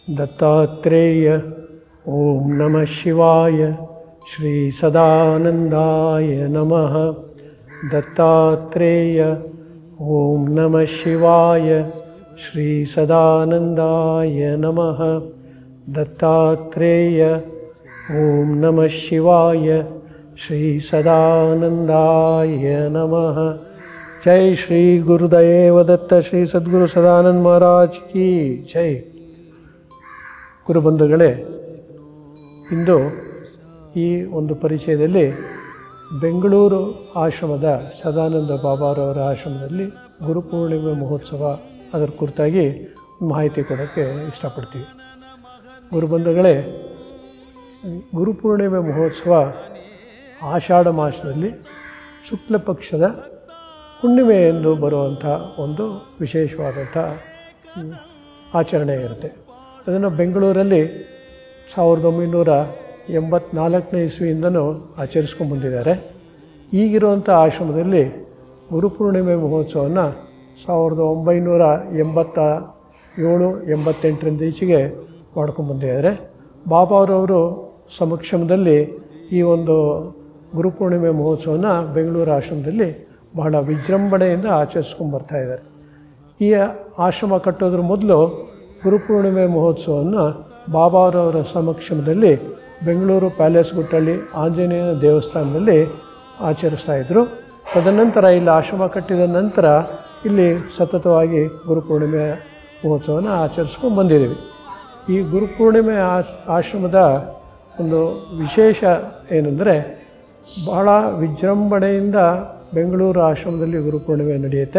दत्तात्रेय ॐ नमः शिवाय श्रीसदानन्दाय नमः दत्तात्रेय ॐ नमः शिवाय श्रीसदानन्दाय नमः दत्तात्रेय ॐ नमः शिवाय श्रीसदानन्दाय नमः जय श्री गुरुदेव दत्त श्री सद्गुರು ಸದಾನಂದ ಮಹಾರಾಜ್ ಕಿ ಜೈ ಗುರುಬಂಧುಗಳೇ ಇಂದು ಈ ಒಂದು ಪರಿಚಯದಲ್ಲಿ ಬೆಂಗಳೂರು ಆಶ್ರಮದ ಸದಾನಂದ ಬಾಬಾರವರ ಆಶ್ರಮದಲ್ಲಿ ಗುರುಪೂರ್ಣಿಮೆ ಮಹೋತ್ಸವ ಅದರ ಕುರಿತಾಗಿ ಮಾಹಿತಿ ಕೊಡೋಕ್ಕೆ ಇಷ್ಟಪಡ್ತೀವಿ ಗುರುಬಂಧುಗಳೇ ಗುರುಪೂರ್ಣಿಮೆ ಮಹೋತ್ಸವ ಆಷಾಢ ಮಾಸದಲ್ಲಿ ಶುಕ್ಲ ಪಕ್ಷದ ಹುಣ್ಣಿಮೆ ಎಂದು ಬರುವಂಥ ಒಂದು ವಿಶೇಷವಾದಂಥ ಹ್ಮ್, ಆಚರಣೆ ಇರುತ್ತೆ ಅದನ್ನು ಬೆಂಗಳೂರಲ್ಲಿ ಸಾವಿರದ ಒಂಬೈನೂರ ಎಂಬತ್ನಾಲ್ಕನೇ ಇಸ್ವಿಯಿಂದನೂ ಆಚರಿಸ್ಕೊಂಡು ಬಂದಿದ್ದಾರೆ ಈಗಿರುವಂಥ ಆಶ್ರಮದಲ್ಲಿ ಗುರುಪೂರ್ಣಿಮೆ ಮಹೋತ್ಸವವನ್ನು ಸಾವಿರದ ಒಂಬೈನೂರ ಎಂಬತ್ತ ಏಳು ಎಂಬತ್ತೆಂಟರಿಂದ ಈಚೆಗೆ ಮಾಡ್ಕೊಂಡು ಬಂದಿದ್ದಾರೆ ಬಾಬಾರವರು ಸಮಕ್ಷಮದಲ್ಲಿ ಈ ಒಂದು ಗುರುಪೂರ್ಣಿಮೆ ಮಹೋತ್ಸವನ ಬೆಂಗಳೂರು ಆಶ್ರಮದಲ್ಲಿ ಬಹಳ ವಿಜೃಂಭಣೆಯಿಂದ ಆಚರಿಸ್ಕೊಂಡು ಬರ್ತಾ ಇದ್ದಾರೆ ಈ ಆಶ್ರಮ ಕಟ್ಟೋದ್ರ ಮೊದಲು ಗುರುಪೂರ್ಣಿಮೆ ಮಹೋತ್ಸವವನ್ನು ಬಾಬಾರವರ ಸಮಕ್ಷಮದಲ್ಲಿ ಬೆಂಗಳೂರು ಪ್ಯಾಲೇಸ್ ಗುಟ್ಟಳ್ಳಿ ಆಂಜನೇಯ ದೇವಸ್ಥಾನದಲ್ಲಿ ಆಚರಿಸ್ತಾ ಇದ್ದರು ತದನಂತರ ಇಲ್ಲಿ ಆಶ್ರಮ ಕಟ್ಟಿದ ನಂತರ ಇಲ್ಲಿ ಸತತವಾಗಿ ಗುರುಪೂರ್ಣಿಮೆ ಮಹೋತ್ಸವನ ಆಚರಿಸ್ಕೊಂಡು ಬಂದಿದ್ದೀವಿ ಈ ಗುರುಪೂರ್ಣಿಮೆ ಆಶ್ ಆಶ್ರಮದ ಒಂದು ವಿಶೇಷ ಏನಂದರೆ ಬಹಳ ವಿಜೃಂಭಣೆಯಿಂದ ಬೆಂಗಳೂರು ಆಶ್ರಮದಲ್ಲಿ ಗುರುಪೂರ್ಣಿಮೆ ನಡೆಯುತ್ತೆ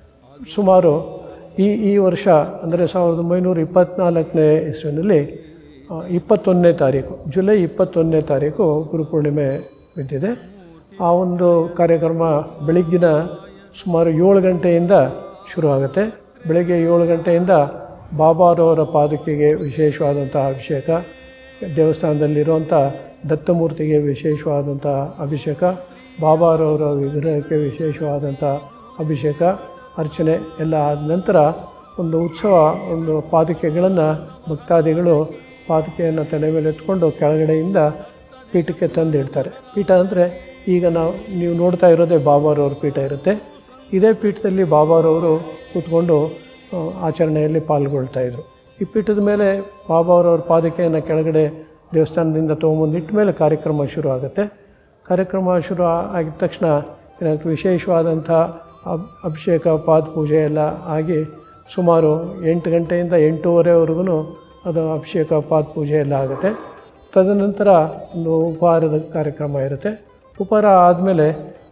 ಸುಮಾರು ಈ ಈ ವರ್ಷ ಅಂದರೆ ಸಾವಿರದ ಒಂಬೈನೂರ ಇಪ್ಪತ್ತ್ನಾಲ್ಕನೇ ಇಸ್ವಿನಲ್ಲಿ ಆ, ಇಪ್ಪತ್ತೊಂದನೇ ತಾರೀಕು ಜುಲೈ ಇಪ್ಪತ್ತೊಂದನೇ ತಾರೀಕು ಗುರುಪೂರ್ಣಿಮೆ ಬಿದ್ದಿದೆ ಆ ಒಂದು ಕಾರ್ಯಕ್ರಮ ಬೆಳಗ್ಗಿನ ಸುಮಾರು ಏಳು ಗಂಟೆಯಿಂದ ಶುರುವಾಗುತ್ತೆ ಬೆಳಗ್ಗೆ ಏಳು ಗಂಟೆಯಿಂದ ಬಾಬಾರವರ ಪಾದಕಿಗೆ ವಿಶೇಷವಾದಂಥ ಅಭಿಷೇಕ ದೇವಸ್ಥಾನದಲ್ಲಿರುವಂಥ ದತ್ತಮೂರ್ತಿಗೆ ವಿಶೇಷವಾದಂಥ ಅಭಿಷೇಕ ಬಾಬಾರವರ ವಿಗ್ರಹಕ್ಕೆ ವಿಶೇಷವಾದಂಥ ಅಭಿಷೇಕ ಅರ್ಚನೆ ಎಲ್ಲ ಆದ ನಂತರ ಒಂದು ಉತ್ಸವ ಒಂದು ಪಾದಕೆಗಳನ್ನು ಭಕ್ತಾದಿಗಳು ಪಾದಕೆಯನ್ನು ತಲೆ ಮೇಲೆ ಎತ್ಕೊಂಡು ಕೆಳಗಡೆಯಿಂದ ಪೀಠಕ್ಕೆ ತಂದು ಇಡ್ತಾರೆ ಪೀಠ ಅಂದರೆ ಈಗ ನಾವು ನೀವು ನೋಡ್ತಾ ಇರೋದೇ ಬಾಬಾರವ್ರ ಪೀಠ ಇರುತ್ತೆ ಇದೇ ಪೀಠದಲ್ಲಿ ಬಾಬಾರವರು ಕೂತ್ಕೊಂಡು ಆ, ಆಚರಣೆಯಲ್ಲಿ ಪಾಲ್ಗೊಳ್ತಾಯಿದ್ರು ಈ ಪೀಠದ ಮೇಲೆ ಬಾಬಾರವ್ರ ಪಾದಕೆಯನ್ನು ಕೆಳಗಡೆ ದೇವಸ್ಥಾನದಿಂದ ತೊಗೊಂಬಂದು ಇಟ್ಟ ಮೇಲೆ ಕಾರ್ಯಕ್ರಮ ಶುರು ಆಗುತ್ತೆ ಕಾರ್ಯಕ್ರಮ ಶುರು ಆ- ಆಗಿದ ತಕ್ಷಣ ಏನಾಗುತ್ತೆ ವಿಶೇಷವಾದಂಥ ಅಬ್ ಅಭಿಷೇಕ ಪಾದ ಪೂಜೆ ಎಲ್ಲ ಆಗಿ ಸುಮಾರು ಎಂಟು ಗಂಟೆಯಿಂದ ಎಂಟೂವರೆವರೆಗೂ ಅದು ಅಭಿಷೇಕ ಪಾದ ಪೂಜೆ ಎಲ್ಲ ಆಗುತ್ತೆ ತದನಂತರ ಒಂದು ಉಪಹಾರದ ಕಾರ್ಯಕ್ರಮ ಇರುತ್ತೆ ಉಪಹಾರ ಆದಮೇಲೆ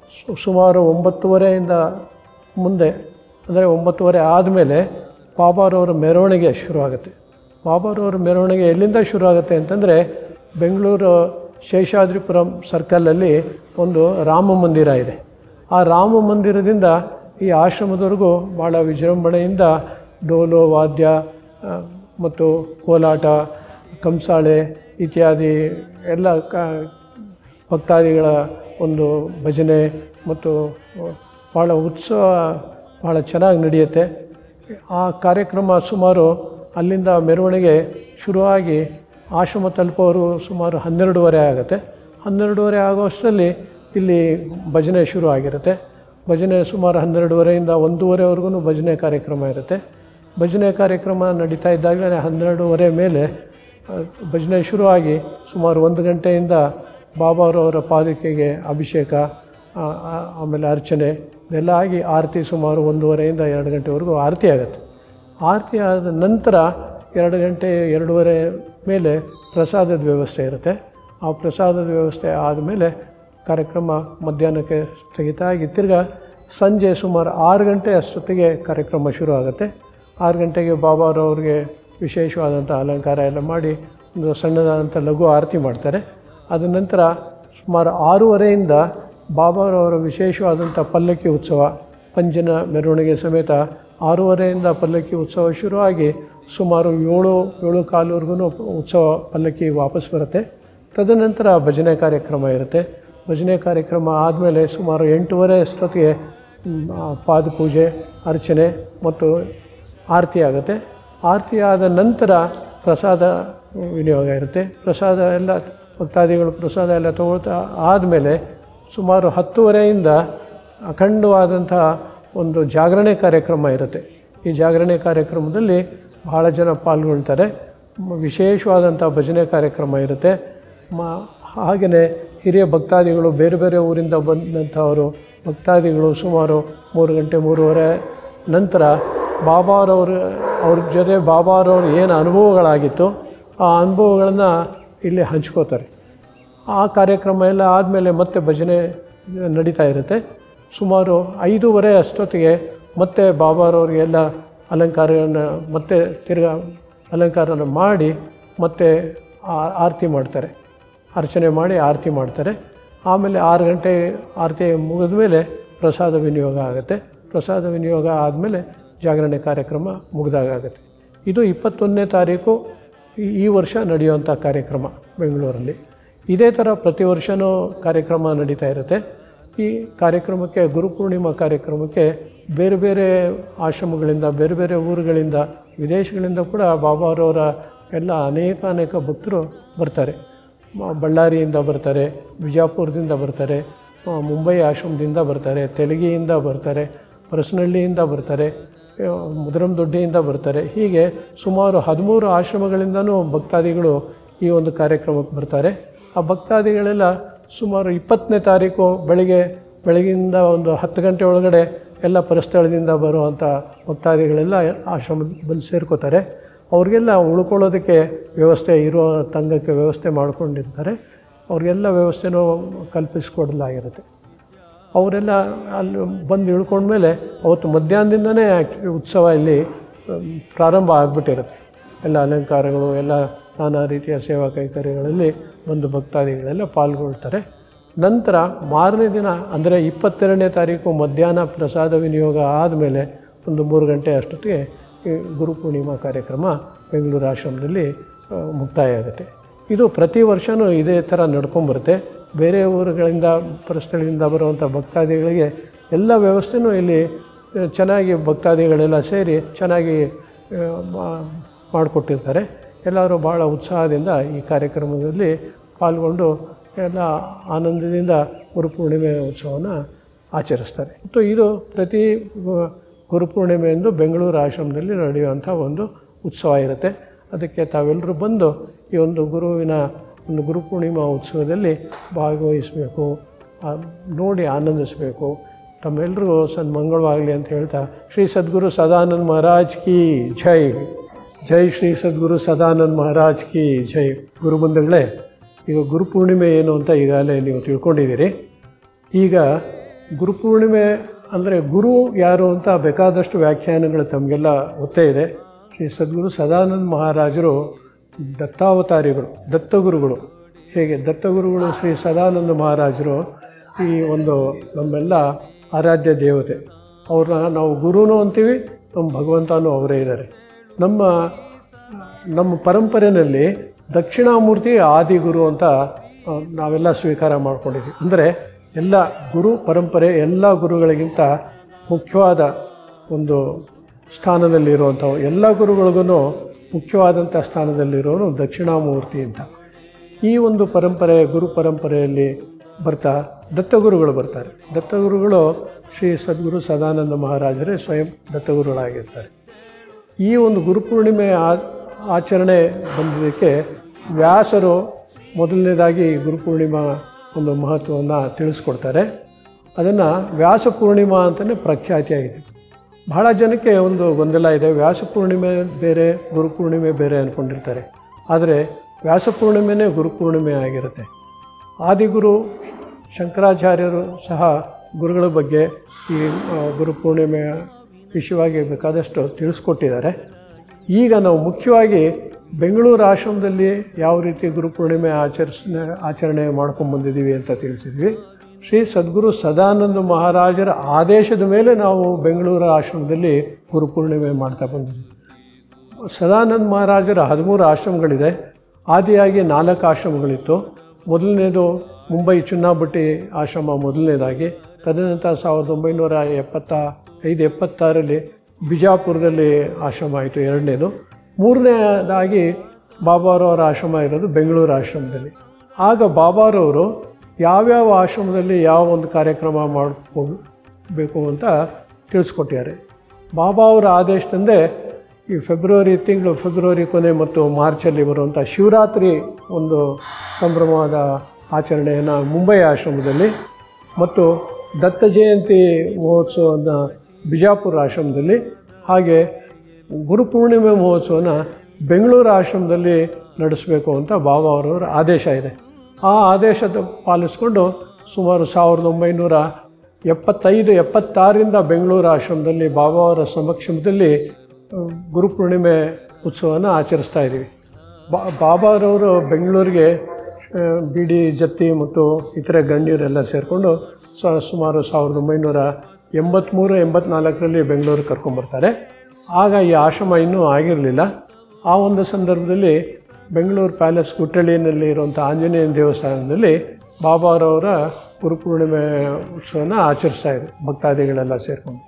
ಸುಮಾರು ಒಂಬತ್ತುವರೆಯಿಂದ ಮುಂದೆ ಅಂದರೆ ಒಂಬತ್ತುವರೆ ಆದಮೇಲೆ ಬಾಬಾರವರ ಮೆರವಣಿಗೆ ಶುರುವಾಗುತ್ತೆ ಬಾಬಾರವರ ಮೆರವಣಿಗೆ ಎಲ್ಲಿಂದ ಶುರುವಾಗುತ್ತೆ ಅಂತಂದರೆ ಬೆಂಗಳೂರು ಶೇಷಾದ್ರಿಪುರಂ ಸರ್ಕಲಲ್ಲಿ ಒಂದು ರಾಮ ಮಂದಿರ ಇದೆ ಆ ರಾಮ ಮಂದಿರದಿಂದ ಈ ಆಶ್ರಮದವರೆಗೂ ಭಾಳ ವಿಜೃಂಭಣೆಯಿಂದ ಡೋಲು ವಾದ್ಯ ಆ, ಮತ್ತು ಕೋಲಾಟ ಕಂಸಾಳೆ ಇತ್ಯಾದಿ ಎಲ್ಲ ಕ ಭಕ್ತಾದಿಗಳ ಒಂದು ಭಜನೆ ಮತ್ತು ಭಾಳ ಉತ್ಸವ ಭಾಳ ಚೆನ್ನಾಗಿ ನಡೆಯುತ್ತೆ ಆ ಕಾರ್ಯಕ್ರಮ ಸುಮಾರು ಅಲ್ಲಿಂದ ಮೆರವಣಿಗೆ ಶುರುವಾಗಿ ಆಶ್ರಮ ತಲುಪೋರು ಸುಮಾರು ಹನ್ನೆರಡೂವರೆ ಆಗುತ್ತೆ ಹನ್ನೆರಡೂವರೆ ಆಗೋಷ್ಟರಲ್ಲಿ ಇಲ್ಲಿ ಭಜನೆ ಶುರು ಆಗಿರುತ್ತೆ ಭಜನೆ ಸುಮಾರು ಹನ್ನೆರಡೂವರೆಯಿಂದ ಒಂದೂವರೆವರೆಗೂ ಭಜನೆ ಕಾರ್ಯಕ್ರಮ ಇರುತ್ತೆ ಭಜನೆ ಕಾರ್ಯಕ್ರಮ ನಡೀತಾ ಇದ್ದಾಗಲೇ ಹನ್ನೆರಡೂವರೆ ಮೇಲೆ ಆ, ಭಜನೆ ಶುರುವಾಗಿ ಸುಮಾರು ಒಂದು ಗಂಟೆಯಿಂದ ಬಾಬಾರವರ ಪಾದಕೆಗೆ ಅಭಿಷೇಕ ಆ, ಆ, ಆಮೇಲೆ ಅರ್ಚನೆ ಇದೆಲ್ಲ ಆಗಿ ಆರತಿ ಸುಮಾರು ಒಂದೂವರೆಯಿಂದ ಎರಡು ಗಂಟೆವರೆಗೂ ಆರತಿ ಆಗುತ್ತೆ ಆರತಿ ಆದ ನಂತರ ಎರಡು ಗಂಟೆ ಎರಡೂವರೆ ಮೇಲೆ ಪ್ರಸಾದದ ವ್ಯವಸ್ಥೆ ಇರುತ್ತೆ ಆ ಪ್ರಸಾದದ ವ್ಯವಸ್ಥೆ ಆದಮೇಲೆ ಕಾರ್ಯಕ್ರಮ ಮಧ್ಯಾಹ್ನಕ್ಕೆ ಸ್ಥಗಿತ ಆಗಿ ತಿರ್ಗಾ ಸಂಜೆ ಸುಮಾರು ಆರು ಗಂಟೆ ಅಷ್ಟೊತ್ತಿಗೆ ಕಾರ್ಯಕ್ರಮ ಶುರು ಆಗುತ್ತೆ ಆರು ಗಂಟೆಗೆ ಬಾಬಾರವ್ರಿಗೆ ವಿಶೇಷವಾದಂಥ ಅಲಂಕಾರ ಎಲ್ಲ ಮಾಡಿ ಒಂದು ಸಣ್ಣದಾದಂಥ ಲಘು ಆರತಿ ಮಾಡ್ತಾರೆ ಅದ ನಂತರ ಸುಮಾರು ಆರೂವರೆಯಿಂದ ಬಾಬಾರವರ ವಿಶೇಷವಾದಂಥ ಪಲ್ಲಕ್ಕಿ ಉತ್ಸವ ಪಂಜನ ಮೆರವಣಿಗೆ ಸಮೇತ ಆರೂವರೆಯಿಂದ ಪಲ್ಲಕ್ಕಿ ಉತ್ಸವ ಶುರುವಾಗಿ ಸುಮಾರು ಏಳು ಏಳು ಕಾಲುವರೆಗೂ ಉತ್ಸವ ಪಲ್ಲಕ್ಕಿ ವಾಪಸ್ ಬರುತ್ತೆ ತದನಂತರ ಭಜನೆ ಕಾರ್ಯಕ್ರಮ ಇರುತ್ತೆ ಭಜನೆ ಕಾರ್ಯಕ್ರಮ ಆದಮೇಲೆ ಸುಮಾರು ಎಂಟೂವರೆ ಅಷ್ಟೊತ್ತಿಗೆ ಮ್, ಆ, ಪಾದಪೂಜೆ ಅರ್ಚನೆ ಮತ್ತು ಆರತಿ ಆಗುತ್ತೆ ಆರತಿ ಆದ ನಂತರ ಪ್ರಸಾದ ವಿನಿಯೋಗ ಇರುತ್ತೆ ಪ್ರಸಾದ ಎಲ್ಲ ಭಕ್ತಾದಿಗಳು ಪ್ರಸಾದ ಎಲ್ಲ ತಗೊಳ್ತಾ ಆದಮೇಲೆ ಸುಮಾರು ಹತ್ತುವರೆಯಿಂದ ಅಖಂಡವಾದಂಥ ಒಂದು ಜಾಗರಣೆ ಕಾರ್ಯಕ್ರಮ ಇರುತ್ತೆ ಈ ಜಾಗರಣೆ ಕಾರ್ಯಕ್ರಮದಲ್ಲಿ ಬಹಳ ಜನ ಪಾಲ್ಗೊಳ್ತಾರೆ ಮ- ವಿಶೇಷವಾದಂಥ ಭಜನೆ ಕಾರ್ಯಕ್ರಮ ಇರುತ್ತೆ ಮ ಹಾಗೆಯೇ ಹಿರಿಯ ಭಕ್ತಾದಿಗಳು ಬೇರೆ ಬೇರೆ ಊರಿಂದ ಬಂದಂಥವರು ಭಕ್ತಾದಿಗಳು ಸುಮಾರು ಮೂರು ಗಂಟೆ ಮೂರುವರೆ ನಂತರ ಬಾಬಾರವರು ಅವ್ರ ಜೊತೆ ಬಾಬಾರವ್ರ ಏನು ಅನುಭವಗಳಾಗಿತ್ತು ಆ ಅನುಭವಗಳನ್ನು ಇಲ್ಲಿ ಹಂಚ್ಕೋತಾರೆ ಆ ಕಾರ್ಯಕ್ರಮ ಎಲ್ಲ ಆದಮೇಲೆ ಮತ್ತೆ ಭಜನೆ ನಡೀತಾ ಇರುತ್ತೆ ಸುಮಾರು ಐದೂವರೆ ಅಷ್ಟೊತ್ತಿಗೆ ಮತ್ತೆ ಬಾಬಾರವ್ರಿಗೆಲ್ಲ ಅಲಂಕಾರವನ್ನು ಮತ್ತೆ ತಿರ್ಗಾ ಅಲಂಕಾರನ ಮಾಡಿ ಮತ್ತೆ ಆ- ಆರತಿ ಮಾಡ್ತಾರೆ ಅರ್ಚನೆ ಮಾಡಿ ಆರತಿ ಮಾಡ್ತಾರೆ ಆಮೇಲೆ ಆರು ಗಂಟೆ ಆರತಿ ಮುಗಿದ ಮೇಲೆ ಪ್ರಸಾದ ವಿನಿಯೋಗ ಆಗುತ್ತೆ ಪ್ರಸಾದ ವಿನಿಯೋಗ ಆದಮೇಲೆ ಜಾಗರಣೆ ಕಾರ್ಯಕ್ರಮ ಮುಗಿದಾಗುತ್ತೆ ಇದು ಇಪ್ಪತ್ತೊಂದನೇ ತಾರೀಕು ಈ- ಈ ವರ್ಷ ನಡೆಯುವಂಥ ಕಾರ್ಯಕ್ರಮ ಬೆಂಗಳೂರಲ್ಲಿ ಇದೇ ಥರ ಪ್ರತಿ ವರ್ಷವೂ ಕಾರ್ಯಕ್ರಮ ನಡೀತಾ ಇರುತ್ತೆ ಈ ಕಾರ್ಯಕ್ರಮಕ್ಕೆ ಗುರುಪೂರ್ಣಿಮಾ ಕಾರ್ಯಕ್ರಮಕ್ಕೆ ಬೇರೆ ಬೇರೆ ಆಶ್ರಮಗಳಿಂದ ಬೇರೆ ಬೇರೆ ಊರುಗಳಿಂದ ವಿದೇಶಗಳಿಂದ ಕೂಡ ಬಾಬಾರವರ ಎಲ್ಲ ಅನೇಕ ಅನೇಕ ಭಕ್ತರು ಬರ್ತಾರೆ ಮ- ಬಳ್ಳಾರಿಯಿಂದ ಬರ್ತಾರೆ ಬಿಜಾಪುರದಿಂದ ಬರ್ತಾರೆ ಆ, ಮುಂಬೈ ಆಶ್ರಮದಿಂದ ಬರ್ತಾರೆ ತೆಲುಗಿಯಿಂದ ಬರ್ತಾರೆ ಪರಸನಹಳ್ಳಿಯಿಂದ ಬರ್ತಾರೆ ಆ, ಮುದರಂದೊಡ್ಡಿಯಿಂದ ಬರ್ತಾರೆ ಹೀಗೆ ಸುಮಾರು ಹದಿಮೂರು ಆಶ್ರಮಗಳಿಂದನೂ ಭಕ್ತಾದಿಗಳು ಈ ಒಂದು ಕಾರ್ಯಕ್ರಮಕ್ಕೆ ಬರ್ತಾರೆ ಆ ಭಕ್ತಾದಿಗಳೆಲ್ಲ ಸುಮಾರು ಇಪ್ಪತ್ತನೇ ತಾರೀಕು ಬೆಳಿಗ್ಗೆ ಬೆಳಗಿಂದ ಒಂದು ಹತ್ತು ಗಂಟೆ ಒಳಗಡೆ ಎಲ್ಲ ಪರಸ್ಥಳದಿಂದ ಬರುವಂಥ ಭಕ್ತಾದಿಗಳೆಲ್ಲ ಆಶ್ರಮಕ್ಕೆ ಬಂದು ಸೇರ್ಕೋತಾರೆ ಅವ್ರಿಗೆಲ್ಲ ಉಳ್ಕೊಳ್ಳೋದಕ್ಕೆ ವ್ಯವಸ್ಥೆ ಇರೋ ತಂಗಕ್ಕೆ ವ್ಯವಸ್ಥೆ ಮಾಡ್ಕೊಂಡಿರ್ತಾರೆ ಅವ್ರಿಗೆಲ್ಲ ವ್ಯವಸ್ಥೆನೂ ಕಲ್ಪಿಸ್ಕೊಡಲಾಗಿರುತ್ತೆ ಅವರೆಲ್ಲ ಅಲ್ಲಿ ಬಂದು ಇಳ್ಕೊಂಡ್ಮೇಲೆ ಅವತ್ತು ಮಧ್ಯಾಹ್ನದಿಂದನೇ ಆ್ಯಕ್ಚುಲಿ ಉತ್ಸವ ಇಲ್ಲಿ ಅಮ್, ಪ್ರಾರಂಭ ಆಗಿಬಿಟ್ಟಿರುತ್ತೆ ಎಲ್ಲ ಅಲಂಕಾರಗಳು ಎಲ್ಲ ನಾನಾ ರೀತಿಯ ಸೇವಾ ಕೈಕರ್ಯಗಳಲ್ಲಿ ಬಂದು ಭಕ್ತಾದಿಗಳೆಲ್ಲ ಪಾಲ್ಗೊಳ್ತಾರೆ ನಂತರ ಮಾರನೇ ದಿನ ಅಂದರೆ ಇಪ್ಪತ್ತೆರಡನೇ ತಾರೀಕು ಮಧ್ಯಾಹ್ನ ಪ್ರಸಾದ ವಿನಿಯೋಗ ಆದಮೇಲೆ ಒಂದು ಮೂರು ಗಂಟೆ ಅಷ್ಟೊತ್ತಿಗೆ ಈ ಗುರುಪೂರ್ಣಿಮಾ ಕಾರ್ಯಕ್ರಮ ಬೆಂಗಳೂರು ಆಶ್ರಮದಲ್ಲಿ ಆ, ಮುಕ್ತಾಯ ಆಗುತ್ತೆ ಇದು ಪ್ರತಿ ವರ್ಷವೂ ಇದೇ ಥರ ನಡ್ಕೊಂಬರುತ್ತೆ ಬೇರೆ ಊರುಗಳಿಂದ ಪರಸ್ಥಳದಿಂದ ಬರುವಂಥ ಭಕ್ತಾದಿಗಳಿಗೆ ಎಲ್ಲ ವ್ಯವಸ್ಥೆನೂ ಇಲ್ಲಿ ಆ, ಚೆನ್ನಾಗಿ ಭಕ್ತಾದಿಗಳೆಲ್ಲ ಸೇರಿ ಚೆನ್ನಾಗಿ ಆ, ಮಾ- ಮಾಡಿಕೊಟ್ಟಿರ್ತಾರೆ ಎಲ್ಲರೂ ಭಾಳ ಉತ್ಸಾಹದಿಂದ ಈ ಕಾರ್ಯಕ್ರಮದಲ್ಲಿ ಪಾಲ್ಗೊಂಡು ಎಲ್ಲ ಆನಂದದಿಂದ ಗುರುಪೂರ್ಣಿಮೆ ಉತ್ಸವನ ಆಚರಿಸ್ತಾರೆ ಮತ್ತು ಇದು ಪ್ರತಿ ಗು- ಗುರುಪೂರ್ಣಿಮೆಯಂದು ಬೆಂಗಳೂರು ಆಶ್ರಮದಲ್ಲಿ ನಡೆಯುವಂಥ ಒಂದು ಉತ್ಸವ ಇರುತ್ತೆ ಅದಕ್ಕೆ ತಾವೆಲ್ಲರೂ ಬಂದು ಈ ಒಂದು ಗುರುವಿನ ಒಂದು ಗುರುಪೂರ್ಣಿಮಾ ಉತ್ಸವದಲ್ಲಿ ಭಾಗವಹಿಸಬೇಕು ಆ, ನೋಡಿ ಆನಂದಿಸಬೇಕು ತಮ್ಮೆಲ್ಲರಿಗೂ ಸನ್ಮಂಗಳವಾಗಲಿ ಅಂತ ಹೇಳ್ತಾ ಶ್ರೀ ಸದ್ಗುರು ಸದಾನಂದ ಮಹಾರಾಜ್ ಕಿ ಜೈ ಜೈ ಶ್ರೀ ಸದ್ಗುರು ಸದಾನಂದ ಮಹಾರಾಜ್ ಕಿ ಜೈ ಗುರುಬಂಧುಗಳೇ ಈಗ ಗುರುಪೂರ್ಣಿಮೆ ಏನು ಅಂತ ಈಗಾಗಲೇ ನೀವು ತಿಳ್ಕೊಂಡಿದ್ದೀರಿ ಈಗ ಗುರುಪೂರ್ಣಿಮೆ ಅಂದರೆ ಗುರು ಯಾರು ಅಂತ ಬೇಕಾದಷ್ಟು ವ್ಯಾಖ್ಯಾನಗಳು ತಮಗೆಲ್ಲ ಗೊತ್ತೇ ಇದೆ ಶ್ರೀ ಸದ್ಗುರು ಸದಾನಂದ ಮಹಾರಾಜರು ದತ್ತಾವತಾರಿಗಳು ದತ್ತಗುರುಗಳು ಹೇಗೆ ದತ್ತಗುರುಗಳು ಶ್ರೀ ಸದಾನಂದ ಮಹಾರಾಜರು ಈ ಒಂದು ನಮ್ಮೆಲ್ಲ ಆರಾಧ್ಯ ದೇವತೆ ಅವ್ರನ್ನ ನಾವು ಗುರುನೂ ಅಂತೀವಿ ನಮ್ಮ ಭಗವಂತನೂ ಅವರೇ ಇದ್ದಾರೆ ನಮ್ಮ ನಮ್ಮ ಪರಂಪರೆಯಲ್ಲಿ ದಕ್ಷಿಣಾಮೂರ್ತಿ ಆದಿಗುರು ಅಂತ ಆ, ನಾವೆಲ್ಲ ಸ್ವೀಕಾರ ಮಾಡ್ಕೊಂಡಿದ್ದೀವಿ ಅಂದರೆ ಎಲ್ಲ ಗುರು ಪರಂಪರೆ ಎಲ್ಲ ಗುರುಗಳಿಗಿಂತ ಮುಖ್ಯವಾದ ಒಂದು ಸ್ಥಾನದಲ್ಲಿರುವಂಥವು ಎಲ್ಲ ಗುರುಗಳಿಗೂ ಮುಖ್ಯವಾದಂಥ ಸ್ಥಾನದಲ್ಲಿರೋನು ದಕ್ಷಿಣಾಮೂರ್ತಿ ಅಂತ ಈ ಒಂದು ಪರಂಪರೆ ಗುರು ಪರಂಪರೆಯಲ್ಲಿ ಬರ್ತಾ ದತ್ತಗುರುಗಳು ಬರ್ತಾರೆ ದತ್ತಗುರುಗಳು ಶ್ರೀ ಸದ್ಗುರು ಸದಾನಂದ ಮಹಾರಾಜರೇ ಸ್ವಯಂ ದತ್ತಗುರುಗಳಾಗಿರ್ತಾರೆ ಈ ಒಂದು ಗುರುಪೂರ್ಣಿಮೆ ಆ- ಆಚರಣೆ ಬಂದಿದ್ದಕ್ಕೆ ವ್ಯಾಸರು ಮೊದಲನೇದಾಗಿ ಗುರುಪೂರ್ಣಿಮಾ ಒಂದು ಮಹತ್ವವನ್ನು ತಿಳಿಸ್ಕೊಡ್ತಾರೆ ಅದನ್ನು ವ್ಯಾಸ ಪೂರ್ಣಿಮಾ ಅಂತಲೇ ಪ್ರಖ್ಯಾತಿಯಾಗಿದೆ ಬಹಳ ಜನಕ್ಕೆ ಒಂದು ಗೊಂದಲ ಇದೆ ವ್ಯಾಸ ಪೂರ್ಣಿಮೆ ಬೇರೆ ಗುರುಪೂರ್ಣಿಮೆ ಬೇರೆ ಅಂದ್ಕೊಂಡಿರ್ತಾರೆ ಆದರೆ ವ್ಯಾಸ ಪೂರ್ಣಿಮೆನೇ ಗುರುಪೂರ್ಣಿಮೆ ಆಗಿರುತ್ತೆ ಆದಿಗುರು ಶಂಕರಾಚಾರ್ಯರು ಸಹ ಗುರುಗಳ ಬಗ್ಗೆ ಈ ಆ, ಗುರುಪೂರ್ಣಿಮೆಯ ವಿಷಯವಾಗಿ ಬೇಕಾದಷ್ಟು ತಿಳಿಸ್ಕೊಟ್ಟಿದ್ದಾರೆ ಈಗ ನಾವು ಮುಖ್ಯವಾಗಿ ಬೆಂಗಳೂರು ಆಶ್ರಮದಲ್ಲಿ ಯಾವ ರೀತಿ ಗುರುಪೂರ್ಣಿಮೆ ಆಚರಿಸ್ ಆಚರಣೆ ಮಾಡ್ಕೊಂಡು ಬಂದಿದ್ದೀವಿ ಅಂತ ತಿಳಿಸಿದ್ವಿ ಶ್ರೀ ಸದ್ಗುರು ಸದಾನಂದ ಮಹಾರಾಜರ ಆದೇಶದ ಮೇಲೆ ನಾವು ಬೆಂಗಳೂರು ಆಶ್ರಮದಲ್ಲಿ ಗುರುಪೂರ್ಣಿಮೆ ಮಾಡ್ತಾ ಬಂದಿದ್ದೀವಿ ಸದಾನಂದ ಮಹಾರಾಜರ ಹದಿಮೂರು ಆಶ್ರಮಗಳಿದೆ ಆದಿಯಾಗಿ ನಾಲ್ಕು ಆಶ್ರಮಗಳಿತ್ತು ಮೊದಲನೇದು ಮುಂಬೈ ಚುನ್ನಾಬಟ್ಟಿ ಆಶ್ರಮ ಮೊದಲನೇದಾಗಿ ತದನಂತರ ಸಾವಿರದ ಒಂಬೈನೂರ ಎಪ್ಪತ್ತ ಐದು ಎಪ್ಪತ್ತಾರಲ್ಲಿ ಬಿಜಾಪುರದಲ್ಲಿ ಆಶ್ರಮ ಆಯಿತು ಎರಡನೇದು ಮೂರನೇದಾಗಿ ಬಾಬಾರವರ ಆಶ್ರಮ ಇರೋದು ಬೆಂಗಳೂರು ಆಶ್ರಮದಲ್ಲಿ ಆಗ ಬಾಬಾರವರು ಯಾವ್ಯಾವ ಆಶ್ರಮದಲ್ಲಿ ಯಾವ ಒಂದು ಕಾರ್ಯಕ್ರಮ ಮಾಡ್ಕೋಬೇಕು ಅಂತ ತಿಳಿಸ್ಕೊಟ್ಟಿದ್ದಾರೆ ಬಾಬಾ ಅವರ ಆದೇಶದಂದೇ ಈ ಫೆಬ್ರವರಿ ತಿಂಗಳು ಫೆಬ್ರವರಿ ಕೊನೆ ಮತ್ತು ಮಾರ್ಚಲ್ಲಿ ಬರುವಂಥ ಶಿವರಾತ್ರಿ ಒಂದು ಸಂಭ್ರಮವಾದ ಆಚರಣೆಯನ್ನು ಮುಂಬೈ ಆಶ್ರಮದಲ್ಲಿ ಮತ್ತು ದತ್ತ ಜಯಂತಿ ಮಹೋತ್ಸವನ ಬಿಜಾಪುರ ಆಶ್ರಮದಲ್ಲಿ ಹಾಗೆ ಗುರುಪೂರ್ಣಿಮೆ ಮಹೋತ್ಸವನ ಬೆಂಗಳೂರು ಆಶ್ರಮದಲ್ಲಿ ನಡೆಸಬೇಕು ಅಂತ ಬಾಬಾ ಅವರವರ ಆದೇಶ ಇದೆ ಆ ಆದೇಶದ ಪಾಲಿಸ್ಕೊಂಡು ಸುಮಾರು ಸಾವಿರದ ಒಂಬೈನೂರ ಎಪ್ಪತ್ತೈದು ಎಪ್ಪತ್ತಾರರಿಂದ ಬೆಂಗಳೂರು ಆಶ್ರಮದಲ್ಲಿ ಬಾಬಾ ಅವರ ಸಮಕ್ಷಮದಲ್ಲಿ ಆ, ಗುರುಪೂರ್ಣಿಮೆ ಉತ್ಸವನ ಆಚರಿಸ್ತಾ ಇದ್ದೀವಿ ಬಾ ಬಾಬಾರವರು ಬೆಂಗಳೂರಿಗೆ ಆ, ಬಿಡಿ ಜತ್ತಿ ಮತ್ತು ಇತರೆ ಗಣ್ಯರೆಲ್ಲ ಸೇರಿಕೊಂಡು ಸ ಸುಮಾರು ಸಾವಿರದ ಒಂಬೈನೂರ ಎಂಬತ್ತ್ಮೂರು ಎಂಬತ್ನಾಲ್ಕರಲ್ಲಿ ಬೆಂಗಳೂರಿಗೆ ಕರ್ಕೊಂಬರ್ತಾರೆ ಆಗ ಈ ಆಶ್ರಮ ಇನ್ನೂ ಆಗಿರಲಿಲ್ಲ ಆ ಒಂದು ಸಂದರ್ಭದಲ್ಲಿ ಬೆಂಗಳೂರು ಪ್ಯಾಲೇಸ್ ಗುಟ್ಟಳ್ಳಿನಲ್ಲಿ ಇರುವಂಥ ಆಂಜನೇಯನ ದೇವಸ್ಥಾನದಲ್ಲಿ ಬಾಬಾರವರ ಗುರುಪೂರ್ಣಿಮೆ ಉತ್ಸವನ ಆಚರಿಸ್ತಾ ಇದ್ರು ಭಕ್ತಾದಿಗಳೆಲ್ಲ ಸೇರಿಕೊಂಡು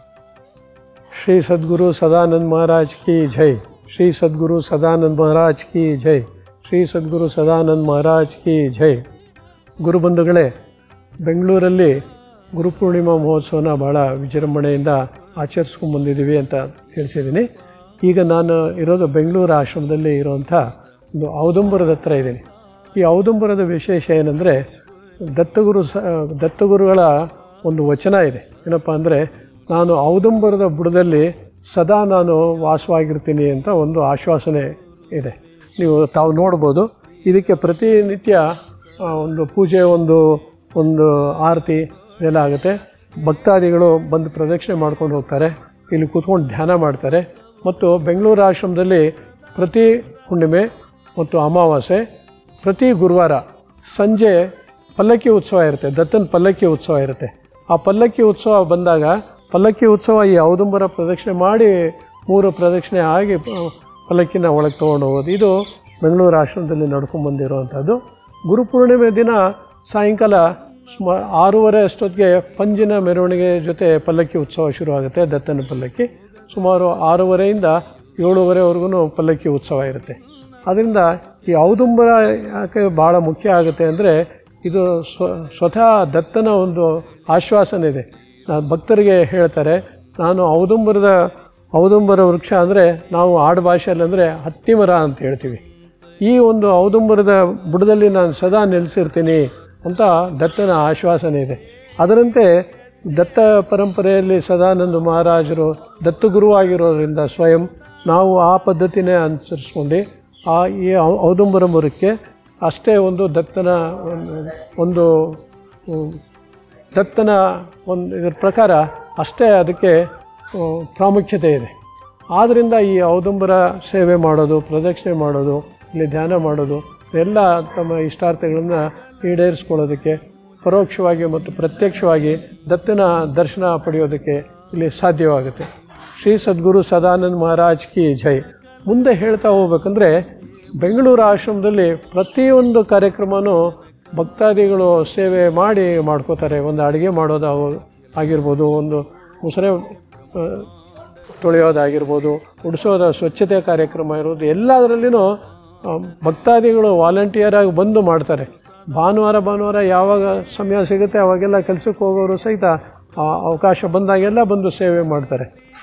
ಶ್ರೀ ಸದ್ಗುರು ಸದಾನಂದ ಮಹಾರಾಜ್ ಕಿ ಜೈ ಶ್ರೀ ಸದ್ಗುರು ಸದಾನಂದ ಮಹಾರಾಜ್ ಕಿ ಜೈ ಶ್ರೀ ಸದ್ಗುರು ಸದಾನಂದ ಮಹಾರಾಜ್ ಕಿ ಜೈ ಗುರುಬಂಧುಗಳೇ ಬೆಂಗಳೂರಲ್ಲಿ ಗುರುಪೂರ್ಣಿಮಾ ಮಹೋತ್ಸವನ ಭಾಳ ವಿಜೃಂಭಣೆಯಿಂದ ಆಚರಿಸ್ಕೊಂಡು ಬಂದಿದ್ದೀವಿ ಅಂತ ತಿಳಿಸಿದ್ದೀನಿ ಈಗ ನಾನು ಇರೋದು ಬೆಂಗಳೂರು ಆಶ್ರಮದಲ್ಲಿ ಇರುವಂಥ ಒಂದು ಔದಂಬರದ ಹತ್ರ ಇದ್ದೀನಿ ಈ ಔದಂಬರದ ವಿಶೇಷ ಏನಂದರೆ ದತ್ತಗುರು ಸ ದತ್ತಗುರುಗಳ ಒಂದು ವಚನ ಇದೆ ಏನಪ್ಪ ಅಂದರೆ ನಾನು ಔದಂಬರದ ಬುಡದಲ್ಲಿ ಸದಾ ನಾನು ವಾಸವಾಗಿರ್ತೀನಿ ಅಂತ ಒಂದು ಆಶ್ವಾಸನೆ ಇದೆ ನೀವು ತಾವು ನೋಡ್ಬೋದು ಇದಕ್ಕೆ ಪ್ರತಿನಿತ್ಯ ಆ, ಒಂದು ಪೂಜೆ ಒಂದು ಒಂದು ಆರತಿ ಇದೆಲ್ಲ ಆಗುತ್ತೆ ಭಕ್ತಾದಿಗಳು ಬಂದು ಪ್ರದಕ್ಷಿಣೆ ಮಾಡ್ಕೊಂಡು ಹೋಗ್ತಾರೆ ಇಲ್ಲಿ ಕೂತ್ಕೊಂಡು ಧ್ಯಾನ ಮಾಡ್ತಾರೆ ಮತ್ತು ಬೆಂಗಳೂರು ಆಶ್ರಮದಲ್ಲಿ ಪ್ರತಿ ಹುಣ್ಣಿಮೆ ಮತ್ತು ಅಮಾವಾಸ್ಯೆ ಪ್ರತಿ ಗುರುವಾರ ಸಂಜೆ ಪಲ್ಲಕ್ಕಿ ಉತ್ಸವ ಇರುತ್ತೆ ದತ್ತನ ಪಲ್ಲಕ್ಕಿ ಉತ್ಸವ ಇರುತ್ತೆ ಆ ಪಲ್ಲಕ್ಕಿ ಉತ್ಸವ ಬಂದಾಗ ಪಲ್ಲಕ್ಕಿ ಉತ್ಸವ ಈ ಔದುಂಬರ ಪ್ರದಕ್ಷಿಣೆ ಮಾಡಿ ಮೂರು ಪ್ರದಕ್ಷಿಣೆ ಆಗಿ ಪ- ಪಲ್ಲಕ್ಕಿನ ಒಳಗೆ ತೊಗೊಂಡು ಹೋಗೋದು ಇದು ಬೆಂಗಳೂರು ಆಶ್ರಮದಲ್ಲಿ ನಡ್ಕೊಂಡು ಬಂದಿರುವಂಥದ್ದು ಗುರುಪೂರ್ಣಿಮೆ ದಿನ ಸಾಯಂಕಾಲ ಸುಮ ಆರೂವರೆ ಅಷ್ಟೊತ್ತಿಗೆ ಪಂಜಿನ ಮೆರವಣಿಗೆ ಜೊತೆ ಪಲ್ಲಕ್ಕಿ ಉತ್ಸವ ಶುರುವಾಗುತ್ತೆ ದತ್ತನ ಪಲ್ಲಕ್ಕಿ ಸುಮಾರು ಆರೂವರೆಯಿಂದ ಏಳುವರೆವರೆಗೂ ಪಲ್ಲಕ್ಕಿ ಉತ್ಸವ ಇರುತ್ತೆ ಅದರಿಂದ ಈ ಔದುಂಬರ ಯಾಕೆ ಭಾಳ ಮುಖ್ಯ ಆಗುತ್ತೆ ಅಂದರೆ ಇದು ಸ್ವ ಸ್ವತಃ ದತ್ತನ ಒಂದು ಆಶ್ವಾಸನೆ ಇದೆ ನಾ- ಭಕ್ತರಿಗೆ ಹೇಳ್ತಾರೆ ನಾನು ಔದುಂಬರದ ಔದುಂಬರ ವೃಕ್ಷ ಅಂದರೆ ನಾವು ಆಡು ಭಾಷೆಯಲ್ಲಿ ಅಂದರೆ ಹತ್ತಿಮರ ಅಂತ ಹೇಳ್ತೀವಿ ಈ ಒಂದು ಔದುಂಬರದ ಬುಡದಲ್ಲಿ ನಾನು ಸದಾ ನೆಲೆಸಿರ್ತೀನಿ ಅಂತ ದತ್ತನ ಆಶ್ವಾಸನೆ ಇದೆ ಅದರಂತೆ ದತ್ತ ಪರಂಪರೆಯಲ್ಲಿ ಸದಾನಂದ ಮಹಾರಾಜರು ದತ್ತಗುರುವಾಗಿರೋದ್ರಿಂದ ಸ್ವಯಂ ನಾವು ಆ ಪದ್ಧತಿನೇ ಅನುಸರಿಸ್ಕೊಂಡು ಆ ಈ ಔ- ಔದುಂಬರ ಮರಕ್ಕೆ ಅಷ್ಟೇ ಒಂದು ದತ್ತನ ಒಂದು- ಒಂದು ಹ್ಮ್, ದತ್ತನ ಒಂದು ಇದರ ಪ್ರಕಾರ ಅಷ್ಟೇ ಅದಕ್ಕೆ ಆ, ಪ್ರಾಮುಖ್ಯತೆ ಇದೆ ಆದ್ದರಿಂದ ಈ ಔದುಂಬರ ಸೇವೆ ಮಾಡೋದು ಪ್ರದಕ್ಷಿಣೆ ಮಾಡೋದು ಇಲ್ಲಿ ಧ್ಯಾನ ಮಾಡೋದು ಎಲ್ಲ ತಮ್ಮ ಇಷ್ಟಾರ್ಥಗಳನ್ನು ಈಡೇರಿಸ್ಕೊಳ್ಳೋದಕ್ಕೆ ಪರೋಕ್ಷವಾಗಿ ಮತ್ತು ಪ್ರತ್ಯಕ್ಷವಾಗಿ ದತ್ತನ ದರ್ಶನ ಪಡೆಯೋದಕ್ಕೆ ಇಲ್ಲಿ ಸಾಧ್ಯವಾಗುತ್ತೆ ಶ್ರೀ ಸದ್ಗುರು ಸದಾನಂದ ಮಹಾರಾಜ್ ಕಿ ಜೈ ಮುಂದೆ ಹೇಳ್ತಾ ಹೋಗ್ಬೇಕಂದ್ರೆ ಬೆಂಗಳೂರು ಆಶ್ರಮದಲ್ಲಿ ಪ್ರತಿಯೊಂದು ಕಾರ್ಯಕ್ರಮನೂ ಭಕ್ತಾದಿಗಳು ಸೇವೆ ಮಾಡಿ ಮಾಡ್ಕೋತಾರೆ ಒಂದು ಅಡುಗೆ ಮಾಡೋದು ಆಗಿರ್ಬೋದು ಒಂದು ಮುಸರೆ ಆ, ತೊಳೆಯೋದಾಗಿರ್ಬೋದು ಉಡಿಸೋದ ಸ್ವಚ್ಛತೆ ಕಾರ್ಯಕ್ರಮ ಇರೋದು ಎಲ್ಲದರಲ್ಲಿನೂ ಆ, ಭಕ್ತಾದಿಗಳು ವಾಲಂಟಿಯರ್ ಆಗಿ ಬಂದು ಮಾಡ್ತಾರೆ ಭಾನುವಾರ ಭಾನುವಾರ ಯಾವಾಗ ಸಮಯ ಸಿಗುತ್ತೆ ಅವಾಗೆಲ್ಲ ಕೆಲಸಕ್ಕೆ ಹೋಗೋರು ಸಹಿತ ಆ ಅವಕಾಶ ಬಂದಾಗೆಲ್ಲ ಬಂದು ಸೇವೆ ಮಾಡ್ತಾರೆ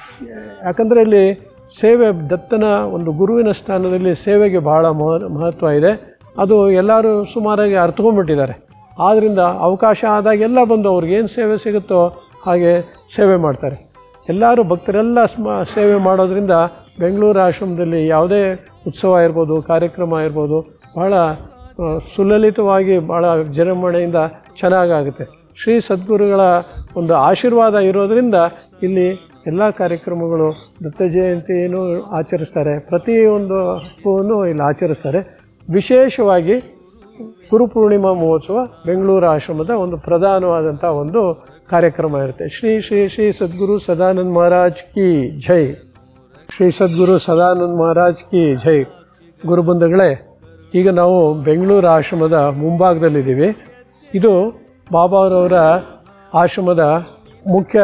ಯಾಕಂದರೆ ಇಲ್ಲಿ ಸೇವೆ ದತ್ತನ ಒಂದು ಗುರುವಿನ ಸ್ಥಾನದಲ್ಲಿ ಸೇವೆಗೆ ಬಹಳ ಮಹ ಮಹತ್ವ ಇದೆ ಅದು ಎಲ್ಲರೂ ಸುಮಾರಾಗಿ ಅರ್ಥಕೊಂಡ್ಬಿಟ್ಟಿದ್ದಾರೆ ಆದ್ದರಿಂದ ಅವಕಾಶ ಆದಾಗೆಲ್ಲ ಬಂದು ಅವ್ರಿಗೇನು ಸೇವೆ ಸಿಗುತ್ತೋ ಹಾಗೆ ಸೇವೆ ಮಾಡ್ತಾರೆ ಎಲ್ಲರೂ ಭಕ್ತರೆಲ್ಲ ಸ್ಮ ಸೇವೆ ಮಾಡೋದ್ರಿಂದ ಬೆಂಗಳೂರು ಆಶ್ರಮದಲ್ಲಿ ಯಾವುದೇ ಉತ್ಸವ ಇರ್ಬೋದು ಕಾರ್ಯಕ್ರಮ ಇರ್ಬೋದು ಬಹಳ ಆ, ಸುಲಲಿತವಾಗಿ ಭಾಳ ವಿಜೃಂಭಣೆಯಿಂದ ಚೆನ್ನಾಗಾಗುತ್ತೆ ಶ್ರೀ ಸದ್ಗುರುಗಳ ಒಂದು ಆಶೀರ್ವಾದ ಇರೋದರಿಂದ ಇಲ್ಲಿ ಎಲ್ಲ ಕಾರ್ಯಕ್ರಮಗಳು ದತ್ತ ಜಯಂತಿಯನ್ನು ಆಚರಿಸ್ತಾರೆ ಪ್ರತಿಯೊಂದು ಹಬ್ಬವನ್ನು ಇಲ್ಲಿ ಆಚರಿಸ್ತಾರೆ ವಿಶೇಷವಾಗಿ ಗುರುಪೂರ್ಣಿಮಾ ಮಹೋತ್ಸವ ಬೆಂಗಳೂರು ಆಶ್ರಮದ ಒಂದು ಪ್ರಧಾನವಾದಂಥ ಒಂದು ಕಾರ್ಯಕ್ರಮ ಇರುತ್ತೆ ಶ್ರೀ ಶ್ರೀ ಶ್ರೀ ಸದ್ಗುರು ಸದಾನಂದ ಮಹಾರಾಜ್ ಕಿ ಜೈ ಶ್ರೀ ಸದ್ಗುರು ಸದಾನಂದ ಮಹಾರಾಜ್ ಕಿ ಜೈ ಗುರುಬಂಧುಗಳೇ ಈಗ ನಾವು ಬೆಂಗಳೂರು ಆಶ್ರಮದ ಮುಂಭಾಗದಲ್ಲಿದ್ದೀವಿ ಇದು ಬಾಬಾರವರ ಆಶ್ರಮದ ಮುಖ್ಯ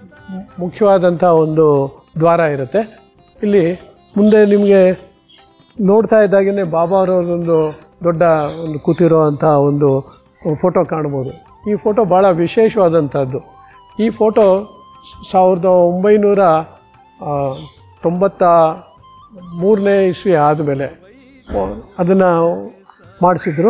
ಮುಖ್ಯವಾದಂಥ ಒಂದು ದ್ವಾರ ಇರುತ್ತೆ ಇಲ್ಲಿ ಮುಂದೆ ನಿಮಗೆ ನೋಡ್ತಾ ಇದ್ದಾಗೇ ಬಾಬಾ ಅವರೊಂದು ದೊಡ್ಡ ಒಂದು ಕೂತಿರೋ ಅಂಥ ಒಂದು ಫೋಟೋ ಕಾಣ್ಬೋದು ಈ ಫೋಟೋ ಭಾಳ ವಿಶೇಷವಾದಂಥದ್ದು ಈ ಫೋಟೋ ಸಾವಿರದ ಒಂಬೈನೂರ ಆ, ತೊಂಬತ್ತ ಮೂರನೇ ಇಸ್ವಿ ಆದಮೇಲೆ ಅದನ್ನು ಮಾಡಿಸಿದ್ರು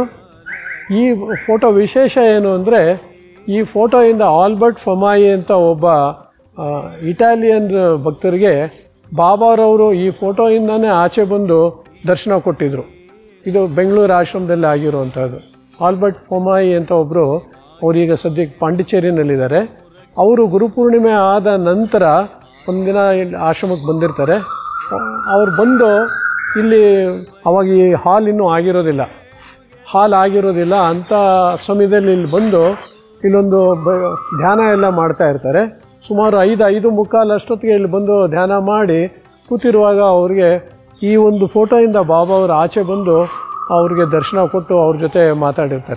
ಈ ಫೋಟೋ ವಿಶೇಷ ಏನು ಅಂದರೆ ಈ ಫೋಟೋಯಿಂದ ಆಲ್ಬರ್ಟ್ ಫಮಾಯಿ ಅಂತ ಒಬ್ಬ ಆ, ಇಟಾಲಿಯನ್ ಭಕ್ತರಿಗೆ ಬಾಬಾರವರು ಈ ಫೋಟೋಯಿಂದನೇ ಆಚೆ ಬಂದು ದರ್ಶನ ಕೊಟ್ಟಿದ್ದರು ಇದು ಬೆಂಗಳೂರು ಆಶ್ರಮದಲ್ಲಿ ಆಗಿರುವಂಥದ್ದು ಆಲ್ಬರ್ಟ್ ಫೊಮಾಯಿ ಅಂತ ಒಬ್ಬರು ಅವರೀಗ ಸದ್ಯಕ್ಕೆ ಪಾಂಡಿಚೇರಿನಲ್ಲಿದ್ದಾರೆ ಅವರು ಗುರುಪೂರ್ಣಿಮೆ ಆದ ನಂತರ ಒಂದಿನ ಇಲ್ಲಿ ಆಶ್ರಮಕ್ಕೆ ಬಂದಿರ್ತಾರೆ ಅವ್ರು ಬಂದು ಇಲ್ಲಿ ಅವಾಗ ಈ ಹಾಲ್ ಇನ್ನೂ ಆಗಿರೋದಿಲ್ಲ ಹಾಲ್ ಆಗಿರೋದಿಲ್ಲ ಅಂಥ ಸಮಯದಲ್ಲಿ ಇಲ್ಲಿ ಬಂದು ಇಲ್ಲೊಂದು ಬ ಧ್ಯಾನ ಎಲ್ಲ ಮಾಡ್ತಾ ಇರ್ತಾರೆ ಸುಮಾರು ಐದು ಐದು ಮುಕ್ಕಾಲು ಅಷ್ಟೊತ್ತಿಗೆ ಇಲ್ಲಿ ಬಂದು ಧ್ಯಾನ ಮಾಡಿ ಕೂತಿರುವಾಗ ಅವ್ರಿಗೆ ಈ ಒಂದು ಫೋಟೋಯಿಂದ ಬಾಬಾ ಅವರು ಆಚೆ ಬಂದು ಅವ್ರಿಗೆ ದರ್ಶನ ಕೊಟ್ಟು ಅವ್ರ ಜೊತೆ ಮಾತಾಡಿರ್ತಾರೆ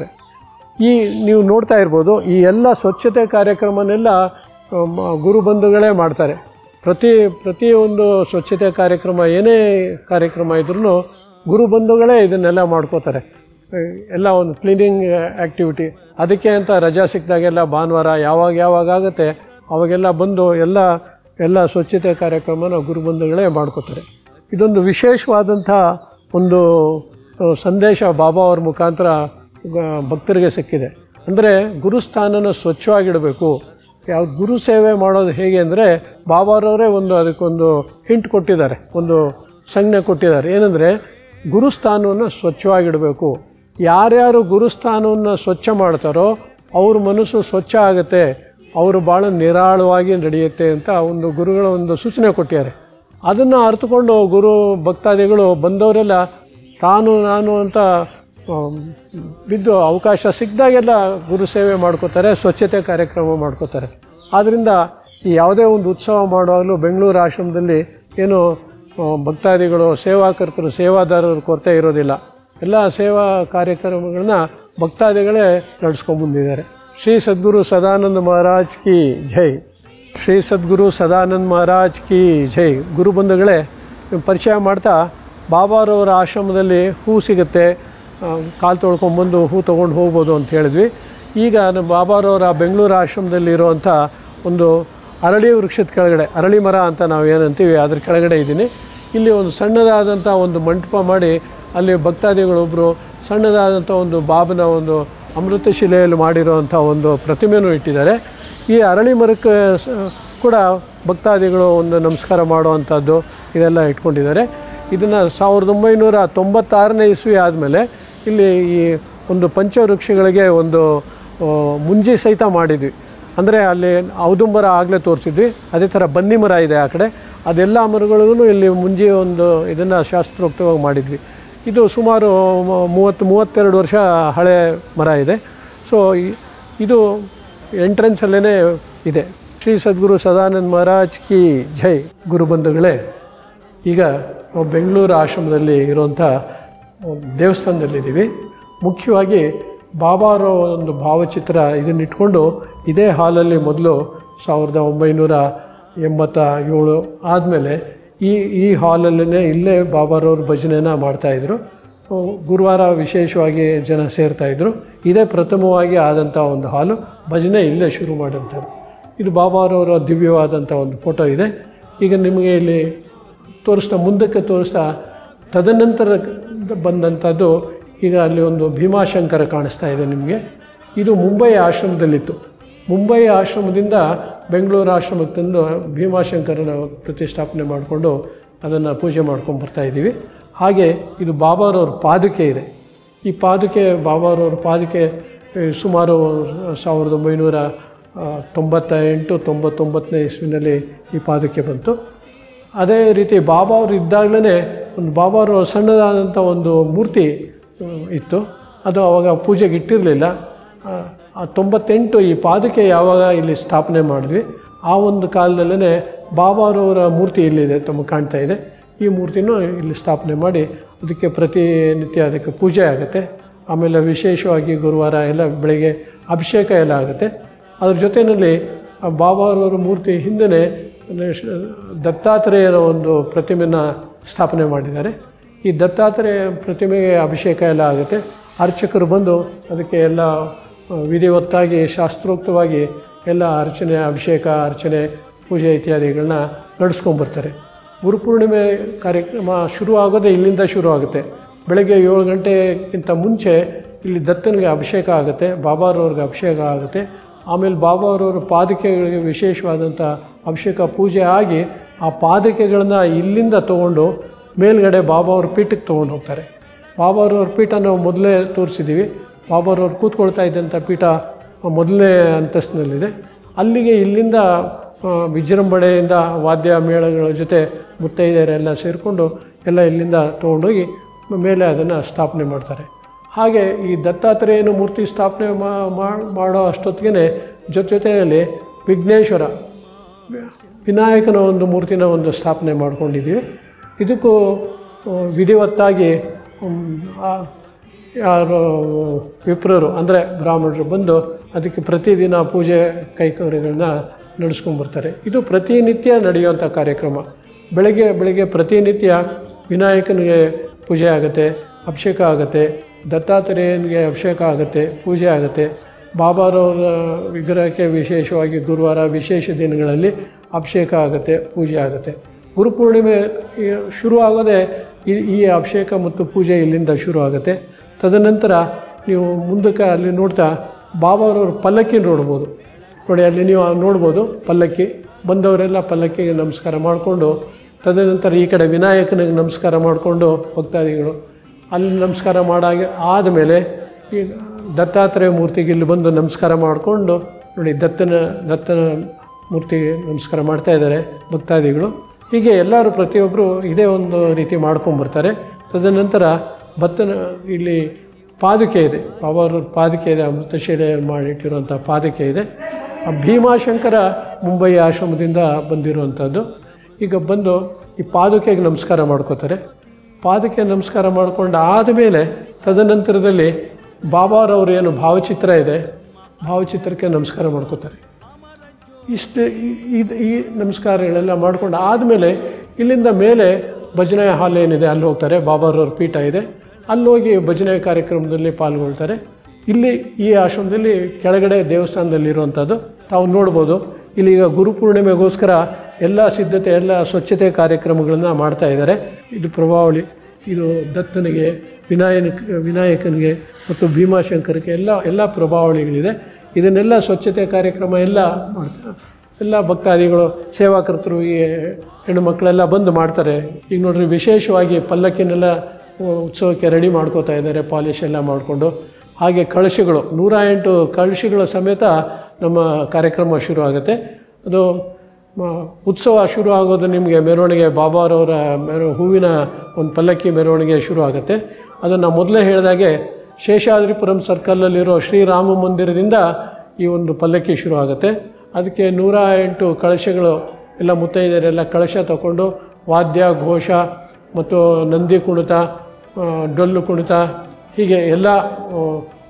ಈ ನೀವು ನೋಡ್ತಾ ಇರ್ಬೋದು ಈ ಎಲ್ಲ ಸ್ವಚ್ಛತೆ ಕಾರ್ಯಕ್ರಮನೆಲ್ಲ ಮ, ಗುರು ಬಂಧುಗಳೇ ಮಾಡ್ತಾರೆ ಪ್ರತಿ ಪ್ರತಿಯೊಂದು ಸ್ವಚ್ಛತೆ ಕಾರ್ಯಕ್ರಮ ಏನೇ ಕಾರ್ಯಕ್ರಮ ಇದ್ರೂ ಗುರು ಬಂಧುಗಳೇ ಇದನ್ನೆಲ್ಲ ಮಾಡ್ಕೋತಾರೆ ಎಲ್ಲ ಒಂದು ಕ್ಲೀನಿಂಗ್ ಆ್ಯಕ್ಟಿವಿಟಿ ಅದಕ್ಕೆ ಅಂತ ರಜಾ ಸಿಕ್ಕಿದಾಗೆಲ್ಲ ಭಾನುವಾರ ಯಾವಾಗ ಯಾವಾಗ ಆಗುತ್ತೆ ಅವಾಗೆಲ್ಲ ಬಂದು ಎಲ್ಲ ಎಲ್ಲ ಸ್ವಚ್ಛತೆ ಕಾರ್ಯಕ್ರಮನ ಗುರುಬಂಧುಗಳೇ ಮಾಡ್ಕೋತಾರೆ ಇದೊಂದು ವಿಶೇಷವಾದಂಥ ಒಂದು ಆ, ಸಂದೇಶ ಬಾಬಾ ಅವ್ರ ಮುಖಾಂತರ ಆ, ಭಕ್ತರಿಗೆ ಸಿಕ್ಕಿದೆ ಅಂದರೆ ಗುರುಸ್ಥಾನನ ಸ್ವಚ್ಛವಾಗಿಡಬೇಕು ಯಾವ ಗುರು ಸೇವೆ ಮಾಡೋದು ಹೇಗೆ ಅಂದರೆ ಬಾಬಾರವರೇ ಒಂದು ಅದಕ್ಕೊಂದು ಹಿಂಟ್ ಕೊಟ್ಟಿದ್ದಾರೆ ಒಂದು ಸಂಜ್ಞೆ ಕೊಟ್ಟಿದ್ದಾರೆ ಏನಂದರೆ ಗುರುಸ್ಥಾನವನ್ನು ಸ್ವಚ್ಛವಾಗಿಡಬೇಕು ಯಾರ್ಯಾರು ಗುರುಸ್ಥಾನವನ್ನು ಸ್ವಚ್ಛ ಮಾಡ್ತಾರೋ ಅವ್ರ ಮನಸ್ಸು ಸ್ವಚ್ಛ ಆಗುತ್ತೆ ಅವರು ಭಾಳ ನಿರಾಳವಾಗಿ ನಡೆಯುತ್ತೆ ಅಂತ ಒಂದು ಗುರುಗಳ ಒಂದು ಸೂಚನೆ ಕೊಟ್ಟಿದ್ದಾರೆ ಅದನ್ನು ಅರ್ಥಕೊಂಡು ಗುರು ಭಕ್ತಾದಿಗಳು ಬಂದವರೆಲ್ಲ ತಾನು ನಾನು ಅಂತ ಆಮ್, ಬಿದ್ದು ಅವಕಾಶ ಸಿಕ್ಕಿದಾಗೆಲ್ಲ ಗುರು ಸೇವೆ ಮಾಡ್ಕೋತಾರೆ ಸ್ವಚ್ಛತೆ ಕಾರ್ಯಕ್ರಮ ಮಾಡ್ಕೋತಾರೆ ಆದ್ದರಿಂದ ಈ ಯಾವುದೇ ಒಂದು ಉತ್ಸವ ಮಾಡುವಾಗಲೂ ಬೆಂಗಳೂರು ಆಶ್ರಮದಲ್ಲಿ ಏನು ಆ, ಭಕ್ತಾದಿಗಳು ಸೇವಾಕರ್ತರು ಸೇವಾದಾರರ ಕೊರತೆ ಇರೋದಿಲ್ಲ ಎಲ್ಲ ಸೇವಾ ಕಾರ್ಯಕ್ರಮಗಳನ್ನ ಭಕ್ತಾದಿಗಳೇ ನಡೆಸ್ಕೊಂಡ್ಬಂದಿದ್ದಾರೆ ಶ್ರೀ ಸದ್ಗುರು ಸದಾನಂದ ಮಹಾರಾಜ್ ಕಿ ಜೈ ಶ್ರೀ ಸದ್ಗುರು ಸದಾನಂದ ಮಹಾರಾಜ್ ಕಿ ಜೈ ಗುರು ಬಂಧುಗಳೇ ಪರಿಚಯ ಮಾಡ್ತಾ ಬಾಬಾರವರ ಆಶ್ರಮದಲ್ಲಿ ಹೂ ಸಿಗುತ್ತೆ ಆ, ಕಾಲು ತೊಳ್ಕೊಂಬಂದು ಹೂ ತೊಗೊಂಡು ಹೋಗ್ಬೋದು ಅಂತ ಹೇಳಿದ್ವಿ ಈಗ ನಮ್ಮ ಬಾಬಾರವರ ಬೆಂಗಳೂರು ಆಶ್ರಮದಲ್ಲಿ ಇರುವಂಥ ಒಂದು ಅರಳಿ ವೃಕ್ಷದ ಕೆಳಗಡೆ ಅರಳಿ ಮರ ಅಂತ ನಾವು ಏನಂತೀವಿ ಅದ್ರ ಕೆಳಗಡೆ ಇದ್ದೀನಿ ಇಲ್ಲಿ ಒಂದು ಸಣ್ಣದಾದಂಥ ಒಂದು ಮಂಟಪ ಮಾಡಿ ಅಲ್ಲಿ ಭಕ್ತಾದಿಗಳೊಬ್ಬರು ಸಣ್ಣದಾದಂಥ ಒಂದು ಬಾಬನ ಒಂದು ಅಮೃತ ಶಿಲೆಯಲ್ಲಿ ಮಾಡಿರುವಂಥ ಒಂದು ಪ್ರತಿಮೆನೂ ಇಟ್ಟಿದ್ದಾರೆ ಈ ಅರಳಿ ಮರಕ್ಕೆ ಸ- ಕೂಡ ಭಕ್ತಾದಿಗಳು ಒಂದು ನಮಸ್ಕಾರ ಮಾಡುವಂಥದ್ದು ಇದೆಲ್ಲ ಇಟ್ಕೊಂಡಿದ್ದಾರೆ ಇದನ್ನು ಸಾವಿರದ ಒಂಬೈನೂರ ತೊಂಬತ್ತಾರನೇ ಇಸ್ವಿ ಆದಮೇಲೆ ಇಲ್ಲಿ ಈ ಒಂದು ಪಂಚವೃಕ್ಷಗಳಿಗೆ ಒಂದು ಆ, ಮುಂಜಿ ಸಹಿತ ಮಾಡಿದ್ವಿ ಅಂದರೆ ಅಲ್ಲಿ ಔದುಂಬರ ಆಗಲೇ ತೋರಿಸಿದ್ವಿ ಅದೇ ಥರ ಬನ್ನಿ ಮರ ಇದೆ ಆ ಕಡೆ ಅದೆಲ್ಲ ಮರಗಳಿಗೂ ಇಲ್ಲಿ ಮುಂಜಿ ಒಂದು ಇದನ್ನು ಶಾಸ್ತ್ರೋಕ್ತವಾಗಿ ಮಾಡಿದ್ವಿ ಇದು ಸುಮಾರು ಮ- ಮೂವತ್ತು ಮೂವತ್ತೆರಡು ವರ್ಷ ಹಳೆ ಮರ ಇದೆ ಸೊ ಈ- ಇದು ಎಂಟ್ರೆನ್ಸಲ್ಲೇ ಇದೆ ಶ್ರೀ ಸದ್ಗುರು ಸದಾನಂದ ಮಹಾರಾಜ್ ಕಿ ಜೈ ಗುರುಬಂಧುಗಳೇ ಈಗ ನಾವು ಬೆಂಗಳೂರು ಆಶ್ರಮದಲ್ಲಿ ಇರುವಂಥ ಒಂದು ದೇವಸ್ಥಾನದಲ್ಲಿದ್ದೀವಿ ಮುಖ್ಯವಾಗಿ ಬಾಬಾರೋ ಒಂದು ಭಾವಚಿತ್ರ ಇದನ್ನ ಇಟ್ಕೊಂಡು ಇದೇ ಹಾಲಲ್ಲಿ ಮೊದಲು ಸಾವಿರದ ಒಂಬೈನೂರ ಎಂಬತ್ತ ಏಳು ಆದಮೇಲೆ ಈ ಈ ಹಾಲಲ್ಲೇ ಇಲ್ಲೇ ಬಾಬಾರವ್ರ ಭಜನೆನ ಮಾಡ್ತಾಯಿದ್ರು ಗುರುವಾರ ವಿಶೇಷವಾಗಿ ಜನ ಸೇರ್ತಾಯಿದ್ರು ಇದೇ ಪ್ರಥಮವಾಗಿ ಆದಂಥ ಒಂದು ಹಾಲು ಭಜನೆ ಇಲ್ಲೇ ಶುರು ಮಾಡಿರ್ತಾರೆ ಇದು ಬಾಬಾರವರ ದಿವ್ಯವಾದಂಥ ಒಂದು ಫೋಟೋ ಇದೆ ಈಗ ನಿಮಗೆ ಇಲ್ಲಿ ತೋರಿಸ್ತಾ ಮುಂದಕ್ಕೆ ತೋರಿಸ್ತಾ ತದನಂತರ ಬಂದಂಥದ್ದು ಈಗ ಅಲ್ಲಿ ಒಂದು ಭೀಮಾಶಂಕರ ಕಾಣಿಸ್ತಾ ಇದೆ ನಿಮಗೆ ಇದು ಮುಂಬೈ ಆಶ್ರಮದಲ್ಲಿತ್ತು ಮುಂಬೈ ಆಶ್ರಮದಿಂದ ಬೆಂಗಳೂರು ಆಶ್ರಮಕ್ಕೆ ತಂದು ಭೀಮಾಶಂಕರನ ಪ್ರತಿಷ್ಠಾಪನೆ ಮಾಡಿಕೊಂಡು ಅದನ್ನು ಪೂಜೆ ಮಾಡ್ಕೊಂಡು ಬರ್ತಾ ಇದ್ದೀವಿ ಹಾಗೆ ಇದು ಬಾಬಾರವ್ರ ಪಾದುಕೆ ಇದೆ ಈ ಪಾದುಕೆ ಬಾಬಾರವ್ರ ಪಾದುಕೆ ಆ, ಸುಮಾರು ಸಾವಿರದ ಒಂಬೈನೂರ ಆ, ತೊಂಬತ್ತ ಎಂಟು ತೊಂಬತ್ತೊಂಬತ್ತನೇ ಇಸ್ವಿನಲ್ಲಿ ಈ ಪಾದಕ್ಕೆ ಬಂತು ಅದೇ ರೀತಿ ಬಾಬಾ ಅವರು ಇದ್ದಾಗಲೇ ಒಂದು ಬಾಬಾ ಅವರು ಸಣ್ಣದಾದಂಥ ಒಂದು ಮೂರ್ತಿ ಆ, ಇತ್ತು ಅದು ಅವಾಗ ಪೂಜೆಗೆ ಇಟ್ಟಿರಲಿಲ್ಲ ಆ ತೊಂಬತ್ತೆಂಟು ಈ ಪಾದಕೆ ಯಾವಾಗ ಇಲ್ಲಿ ಸ್ಥಾಪನೆ ಮಾಡಿದ್ವಿ ಆ ಒಂದು ಕಾಲದಲ್ಲೇ ಬಾಬಾರವರ ಮೂರ್ತಿ ಇಲ್ಲಿದೆ ತಮಗೆ ಕಾಣ್ತಾ ಇದೆ ಈ ಮೂರ್ತಿನೂ ಇಲ್ಲಿ ಸ್ಥಾಪನೆ ಮಾಡಿ ಅದಕ್ಕೆ ಪ್ರತಿನಿತ್ಯ ಅದಕ್ಕೆ ಪೂಜೆ ಆಗುತ್ತೆ ಆಮೇಲೆ ವಿಶೇಷವಾಗಿ ಗುರುವಾರ ಎಲ್ಲ ಬೆಳಗ್ಗೆ ಅಭಿಷೇಕ ಎಲ್ಲ ಆಗುತ್ತೆ ಅದ್ರ ಜೊತೆಯಲ್ಲಿ ಆ ಬಾಬಾರವರ ಮೂರ್ತಿ ಹಿಂದೆ ದತ್ತಾತ್ರೇಯರ ಒಂದು ಪ್ರತಿಮೆನ ಸ್ಥಾಪನೆ ಮಾಡಿದ್ದಾರೆ ಈ ದತ್ತಾತ್ರೇಯ ಪ್ರತಿಮೆಗೆ ಅಭಿಷೇಕ ಎಲ್ಲ ಆಗುತ್ತೆ ಅರ್ಚಕರು ಬಂದು ಅದಕ್ಕೆ ಎಲ್ಲ ಆ, ವಿಧಿವತ್ತಾಗಿ ಶಾಸ್ತ್ರೋಕ್ತವಾಗಿ ಎಲ್ಲ ಅರ್ಚನೆ ಅಭಿಷೇಕ ಅರ್ಚನೆ ಪೂಜೆ ಇತ್ಯಾದಿಗಳನ್ನ ನಡೆಸ್ಕೊಂಬರ್ತಾರೆ ಗುರುಪೂರ್ಣಿಮೆ ಕಾರ್ಯಕ್ರಮ ಶುರು ಆಗೋದೇ ಇಲ್ಲಿಂದ ಶುರು ಆಗುತ್ತೆ ಬೆಳಗ್ಗೆ ಏಳು ಗಂಟೆಗಿಂತ ಮುಂಚೆ ಇಲ್ಲಿ ದತ್ತನಿಗೆ ಅಭಿಷೇಕ ಆಗುತ್ತೆ ಬಾಬಾರವ್ರಿಗೆ ಅಭಿಷೇಕ ಆಗುತ್ತೆ ಆಮೇಲೆ ಬಾಬಾರವ್ರ ಪಾದಕೆಗಳಿಗೆ ವಿಶೇಷವಾದಂಥ ಅಭಿಷೇಕ ಪೂಜೆ ಆಗಿ ಆ ಪಾದಕೆಗಳನ್ನ ಇಲ್ಲಿಂದ ತೊಗೊಂಡು ಮೇಲ್ಗಡೆ ಬಾಬಾವ್ರ ಪೀಠಕ್ಕೆ ತೊಗೊಂಡು ಹೋಗ್ತಾರೆ ಬಾಬಾರವ್ರ ಪೀಠ ನಾವು ಮೊದಲೇ ತೋರಿಸಿದ್ದೀವಿ ಬಾಬಾರವ್ರು ಕೂತ್ಕೊಳ್ತಾ ಇದ್ದಂಥ ಪೀಠ ಮೊದಲನೇ ಅಂತಸ್ತಿನಲ್ಲಿದೆ ಅಲ್ಲಿಗೆ ಇಲ್ಲಿಂದ ಆ, ವಿಜೃಂಭಣೆಯಿಂದ ವಾದ್ಯ ಮೇಳಗಳ ಜೊತೆ ಮುತ್ತೈದೆಯರೆಲ್ಲ ಸೇರಿಕೊಂಡು ಎಲ್ಲ ಇಲ್ಲಿಂದ ತೊಗೊಂಡೋಗಿ ಮೇಲೆ ಅದನ್ನು ಸ್ಥಾಪನೆ ಮಾಡ್ತಾರೆ ಹಾಗೆ ಈ ದತ್ತಾತ್ರೇಯನ ಮೂರ್ತಿ ಸ್ಥಾಪನೆ ಮಾ- ಮಾ- ಮಾಡೋ ಅಷ್ಟೊತ್ತಿಗೆ ಜೊತೆ ಜೊತೆಯಲ್ಲಿ ವಿಘ್ನೇಶ್ವರ ವಿನಾಯಕನ ಒಂದು ಮೂರ್ತಿನ ಒಂದು ಸ್ಥಾಪನೆ ಮಾಡ್ಕೊಂಡಿದ್ದೀವಿ ಇದಕ್ಕೂ ಆ, ವಿಧಿವತ್ತಾಗಿ ಹ್ಮ್, ಆ, ಯಾರು ವಿಪ್ರರು ಅಂದರೆ ಬ್ರಾಹ್ಮಣರು ಬಂದು ಅದಕ್ಕೆ ಪ್ರತಿದಿನ ಪೂಜೆ ಕೈಕರ್ಯಗಳನ್ನ ನಡೆಸ್ಕೊಂಬರ್ತಾರೆ ಇದು ಪ್ರತಿನಿತ್ಯ ನಡೆಯುವಂಥ ಕಾರ್ಯಕ್ರಮ ಬೆಳಗ್ಗೆ ಬೆಳಗ್ಗೆ ಪ್ರತಿನಿತ್ಯ ವಿನಾಯಕನಿಗೆ ಪೂಜೆ ಆಗುತ್ತೆ ಅಭಿಷೇಕ ಆಗುತ್ತೆ ದತ್ತಾತ್ರೇಯನಿಗೆ ಅಭಿಷೇಕ ಆಗುತ್ತೆ ಪೂಜೆ ಆಗುತ್ತೆ ಬಾಬಾರವರ ವಿಗ್ರಹಕ್ಕೆ ವಿಶೇಷವಾಗಿ ಗುರುವಾರ ವಿಶೇಷ ದಿನಗಳಲ್ಲಿ ಅಭಿಷೇಕ ಆಗುತ್ತೆ ಪೂಜೆ ಆಗುತ್ತೆ ಗುರುಪೂರ್ಣಿಮೆ ಈ ಶುರು ಆಗೋದೇ ಈ ಈ ಅಭಿಷೇಕ ಮತ್ತು ಪೂಜೆ ಇಲ್ಲಿಂದ ಶುರು ಆಗುತ್ತೆ ತದನಂತರ ನೀವು ಮುಂದಕ್ಕೆ ಅಲ್ಲಿ ನೋಡ್ತಾ ಬಾಬಾರವ್ರ ಪಲ್ಲಕ್ಕಿ ನೋಡ್ಬೋದು ನೋಡಿ ಅಲ್ಲಿ ನೀವು ನೋಡ್ಬೋದು ಪಲ್ಲಕ್ಕಿ ಬಂದವರೆಲ್ಲ ಪಲ್ಲಕ್ಕಿಗೆ ನಮಸ್ಕಾರ ಮಾಡಿಕೊಂಡು ತದನಂತರ ಈ ಕಡೆ ವಿನಾಯಕನಿಗೆ ನಮಸ್ಕಾರ ಮಾಡಿಕೊಂಡು ಭಕ್ತಾದಿಗಳು ಅಲ್ಲಿ ನಮಸ್ಕಾರ ಮಾಡಾಗ ಆದಮೇಲೆ ಈ ದತ್ತಾತ್ರೇಯ ಮೂರ್ತಿಗೆ ಇಲ್ಲಿ ಬಂದು ನಮಸ್ಕಾರ ಮಾಡಿಕೊಂಡು ನೋಡಿ ದತ್ತನ ದತ್ತನ ಮೂರ್ತಿಗೆ ನಮಸ್ಕಾರ ಮಾಡ್ತಾ ಇದ್ದಾರೆ ಭಕ್ತಾದಿಗಳು ಹೀಗೆ ಎಲ್ಲರೂ ಪ್ರತಿಯೊಬ್ಬರು ಇದೇ ಒಂದು ರೀತಿ ಮಾಡ್ಕೊಂಬರ್ತಾರೆ ತದನಂತರ ಭತ್ತನ ಇಲ್ಲಿ ಪಾದುಕೆ ಇದೆ ಅವರ ಪಾದುಕೆ ಇದೆ ಅಮೃತಶಿಲೆ ಮಾಡಿಟ್ಟಿರುವಂಥ ಪಾದುಕೆ ಇದೆ ಆ ಭೀಮಾಶಂಕರ ಮುಂಬೈ ಆಶ್ರಮದಿಂದ ಬಂದಿರುವಂಥದ್ದು ಈಗ ಬಂದು ಈ ಪಾದುಕೆಗೆ ನಮಸ್ಕಾರ ಮಾಡ್ಕೋತಾರೆ ಪಾದಕ್ಕೆ ನಮಸ್ಕಾರ ಮಾಡಿಕೊಂಡು ಆದಮೇಲೆ ತದನಂತರದಲ್ಲಿ ಬಾಬಾರವ್ರ ಏನು ಭಾವಚಿತ್ರ ಇದೆ ಭಾವಚಿತ್ರಕ್ಕೆ ನಮಸ್ಕಾರ ಮಾಡ್ಕೋತಾರೆ ಇಷ್ಟು ಈ- ಇದು ಈ ನಮಸ್ಕಾರಗಳೆಲ್ಲ ಮಾಡ್ಕೊಂಡು ಆದಮೇಲೆ ಇಲ್ಲಿಂದ ಮೇಲೆ ಭಜನೆ ಹಾಲ್ ಏನಿದೆ ಅಲ್ಲಿ ಹೋಗ್ತಾರೆ ಬಾಬಾರವ್ರ ಪೀಠ ಇದೆ ಅಲ್ಲಿ ಹೋಗಿ ಭಜನೆ ಕಾರ್ಯಕ್ರಮದಲ್ಲಿ ಪಾಲ್ಗೊಳ್ತಾರೆ ಇಲ್ಲಿ ಈ ಆಶ್ರಮದಲ್ಲಿ ಕೆಳಗಡೆ ದೇವಸ್ಥಾನದಲ್ಲಿರುವಂಥದ್ದು ತಾವು ನೋಡ್ಬೋದು ಇಲ್ಲೀಗ ಗುರುಪೂರ್ಣಿಮೆಗೋಸ್ಕರ ಎಲ್ಲ ಸಿದ್ಧತೆ ಎಲ್ಲ ಸ್ವಚ್ಛತೆ ಕಾರ್ಯಕ್ರಮಗಳನ್ನು ಮಾಡ್ತಾ ಇದ್ದಾರೆ ಇದು ಪ್ರಭಾವಳಿ ಇದು ದತ್ತನಿಗೆ ವಿನಾಯನ ವಿನಾಯಕನಿಗೆ ಮತ್ತು ಭೀಮಾಶಂಕರ್ಗೆ ಎಲ್ಲ ಎಲ್ಲ ಪ್ರಭಾವಳಿಗಳಿದೆ ಇದನ್ನೆಲ್ಲ ಸ್ವಚ್ಛತೆ ಕಾರ್ಯಕ್ರಮ ಎಲ್ಲ ಮಾಡ್ತಾರೆ ಎಲ್ಲ ಭಕ್ತಾದಿಗಳು ಸೇವಾಕರ್ತರು ಈ ಹೆಣ್ಣು ಮಕ್ಕಳೆಲ್ಲ ಬಂದು ಮಾಡ್ತಾರೆ ಈಗ ನೋಡ್ರಿ ವಿಶೇಷವಾಗಿ ಪಲ್ಲಕ್ಕಿನೆಲ್ಲ ಉತ್ಸವಕ್ಕೆ ರೆಡಿ ಮಾಡ್ಕೋತಾ ಇದ್ದಾರೆ ಪಾಲಿಶ್ ಎಲ್ಲ ಮಾಡಿಕೊಂಡು ಹಾಗೆ ಕಳಶಗಳು ನೂರ ಎಂಟು ಕಳಶಗಳ ಸಮೇತ ನಮ್ಮ ಕಾರ್ಯಕ್ರಮ ಶುರು ಆಗುತ್ತೆ ಅದು ಮ- ಉತ್ಸವ ಶುರು ಆಗೋದು ನಿಮಗೆ ಮೆರವಣಿಗೆ ಬಾಬಾರವರ ಮೆರ ಹೂವಿನ ಒಂದು ಪಲ್ಲಕ್ಕಿ ಮೆರವಣಿಗೆ ಶುರು ಆಗುತ್ತೆ ಅದನ್ನು ಮೊದಲೇ ಹೇಳಿದಾಗೆ ಶೇಷಾದ್ರಿಪುರಂ ಸರ್ಕಲಲ್ಲಿರೋ ಶ್ರೀರಾಮ ಮಂದಿರದಿಂದ ಈ ಒಂದು ಪಲ್ಲಕ್ಕಿ ಶುರು ಆಗುತ್ತೆ ಅದಕ್ಕೆ ನೂರ ಎಂಟು ಕಳಶಗಳು ಎಲ್ಲ ಮುತ್ತೈದರೆಲ್ಲ ಕಳಶ ತಗೊಂಡು ವಾದ್ಯ ಘೋಷ ಮತ್ತು ನಂದಿ ಕುಣಿತ ಆ, ಡೊಳ್ಳು ಕುಣಿತ ಹೀಗೆ ಎಲ್ಲ ಆ,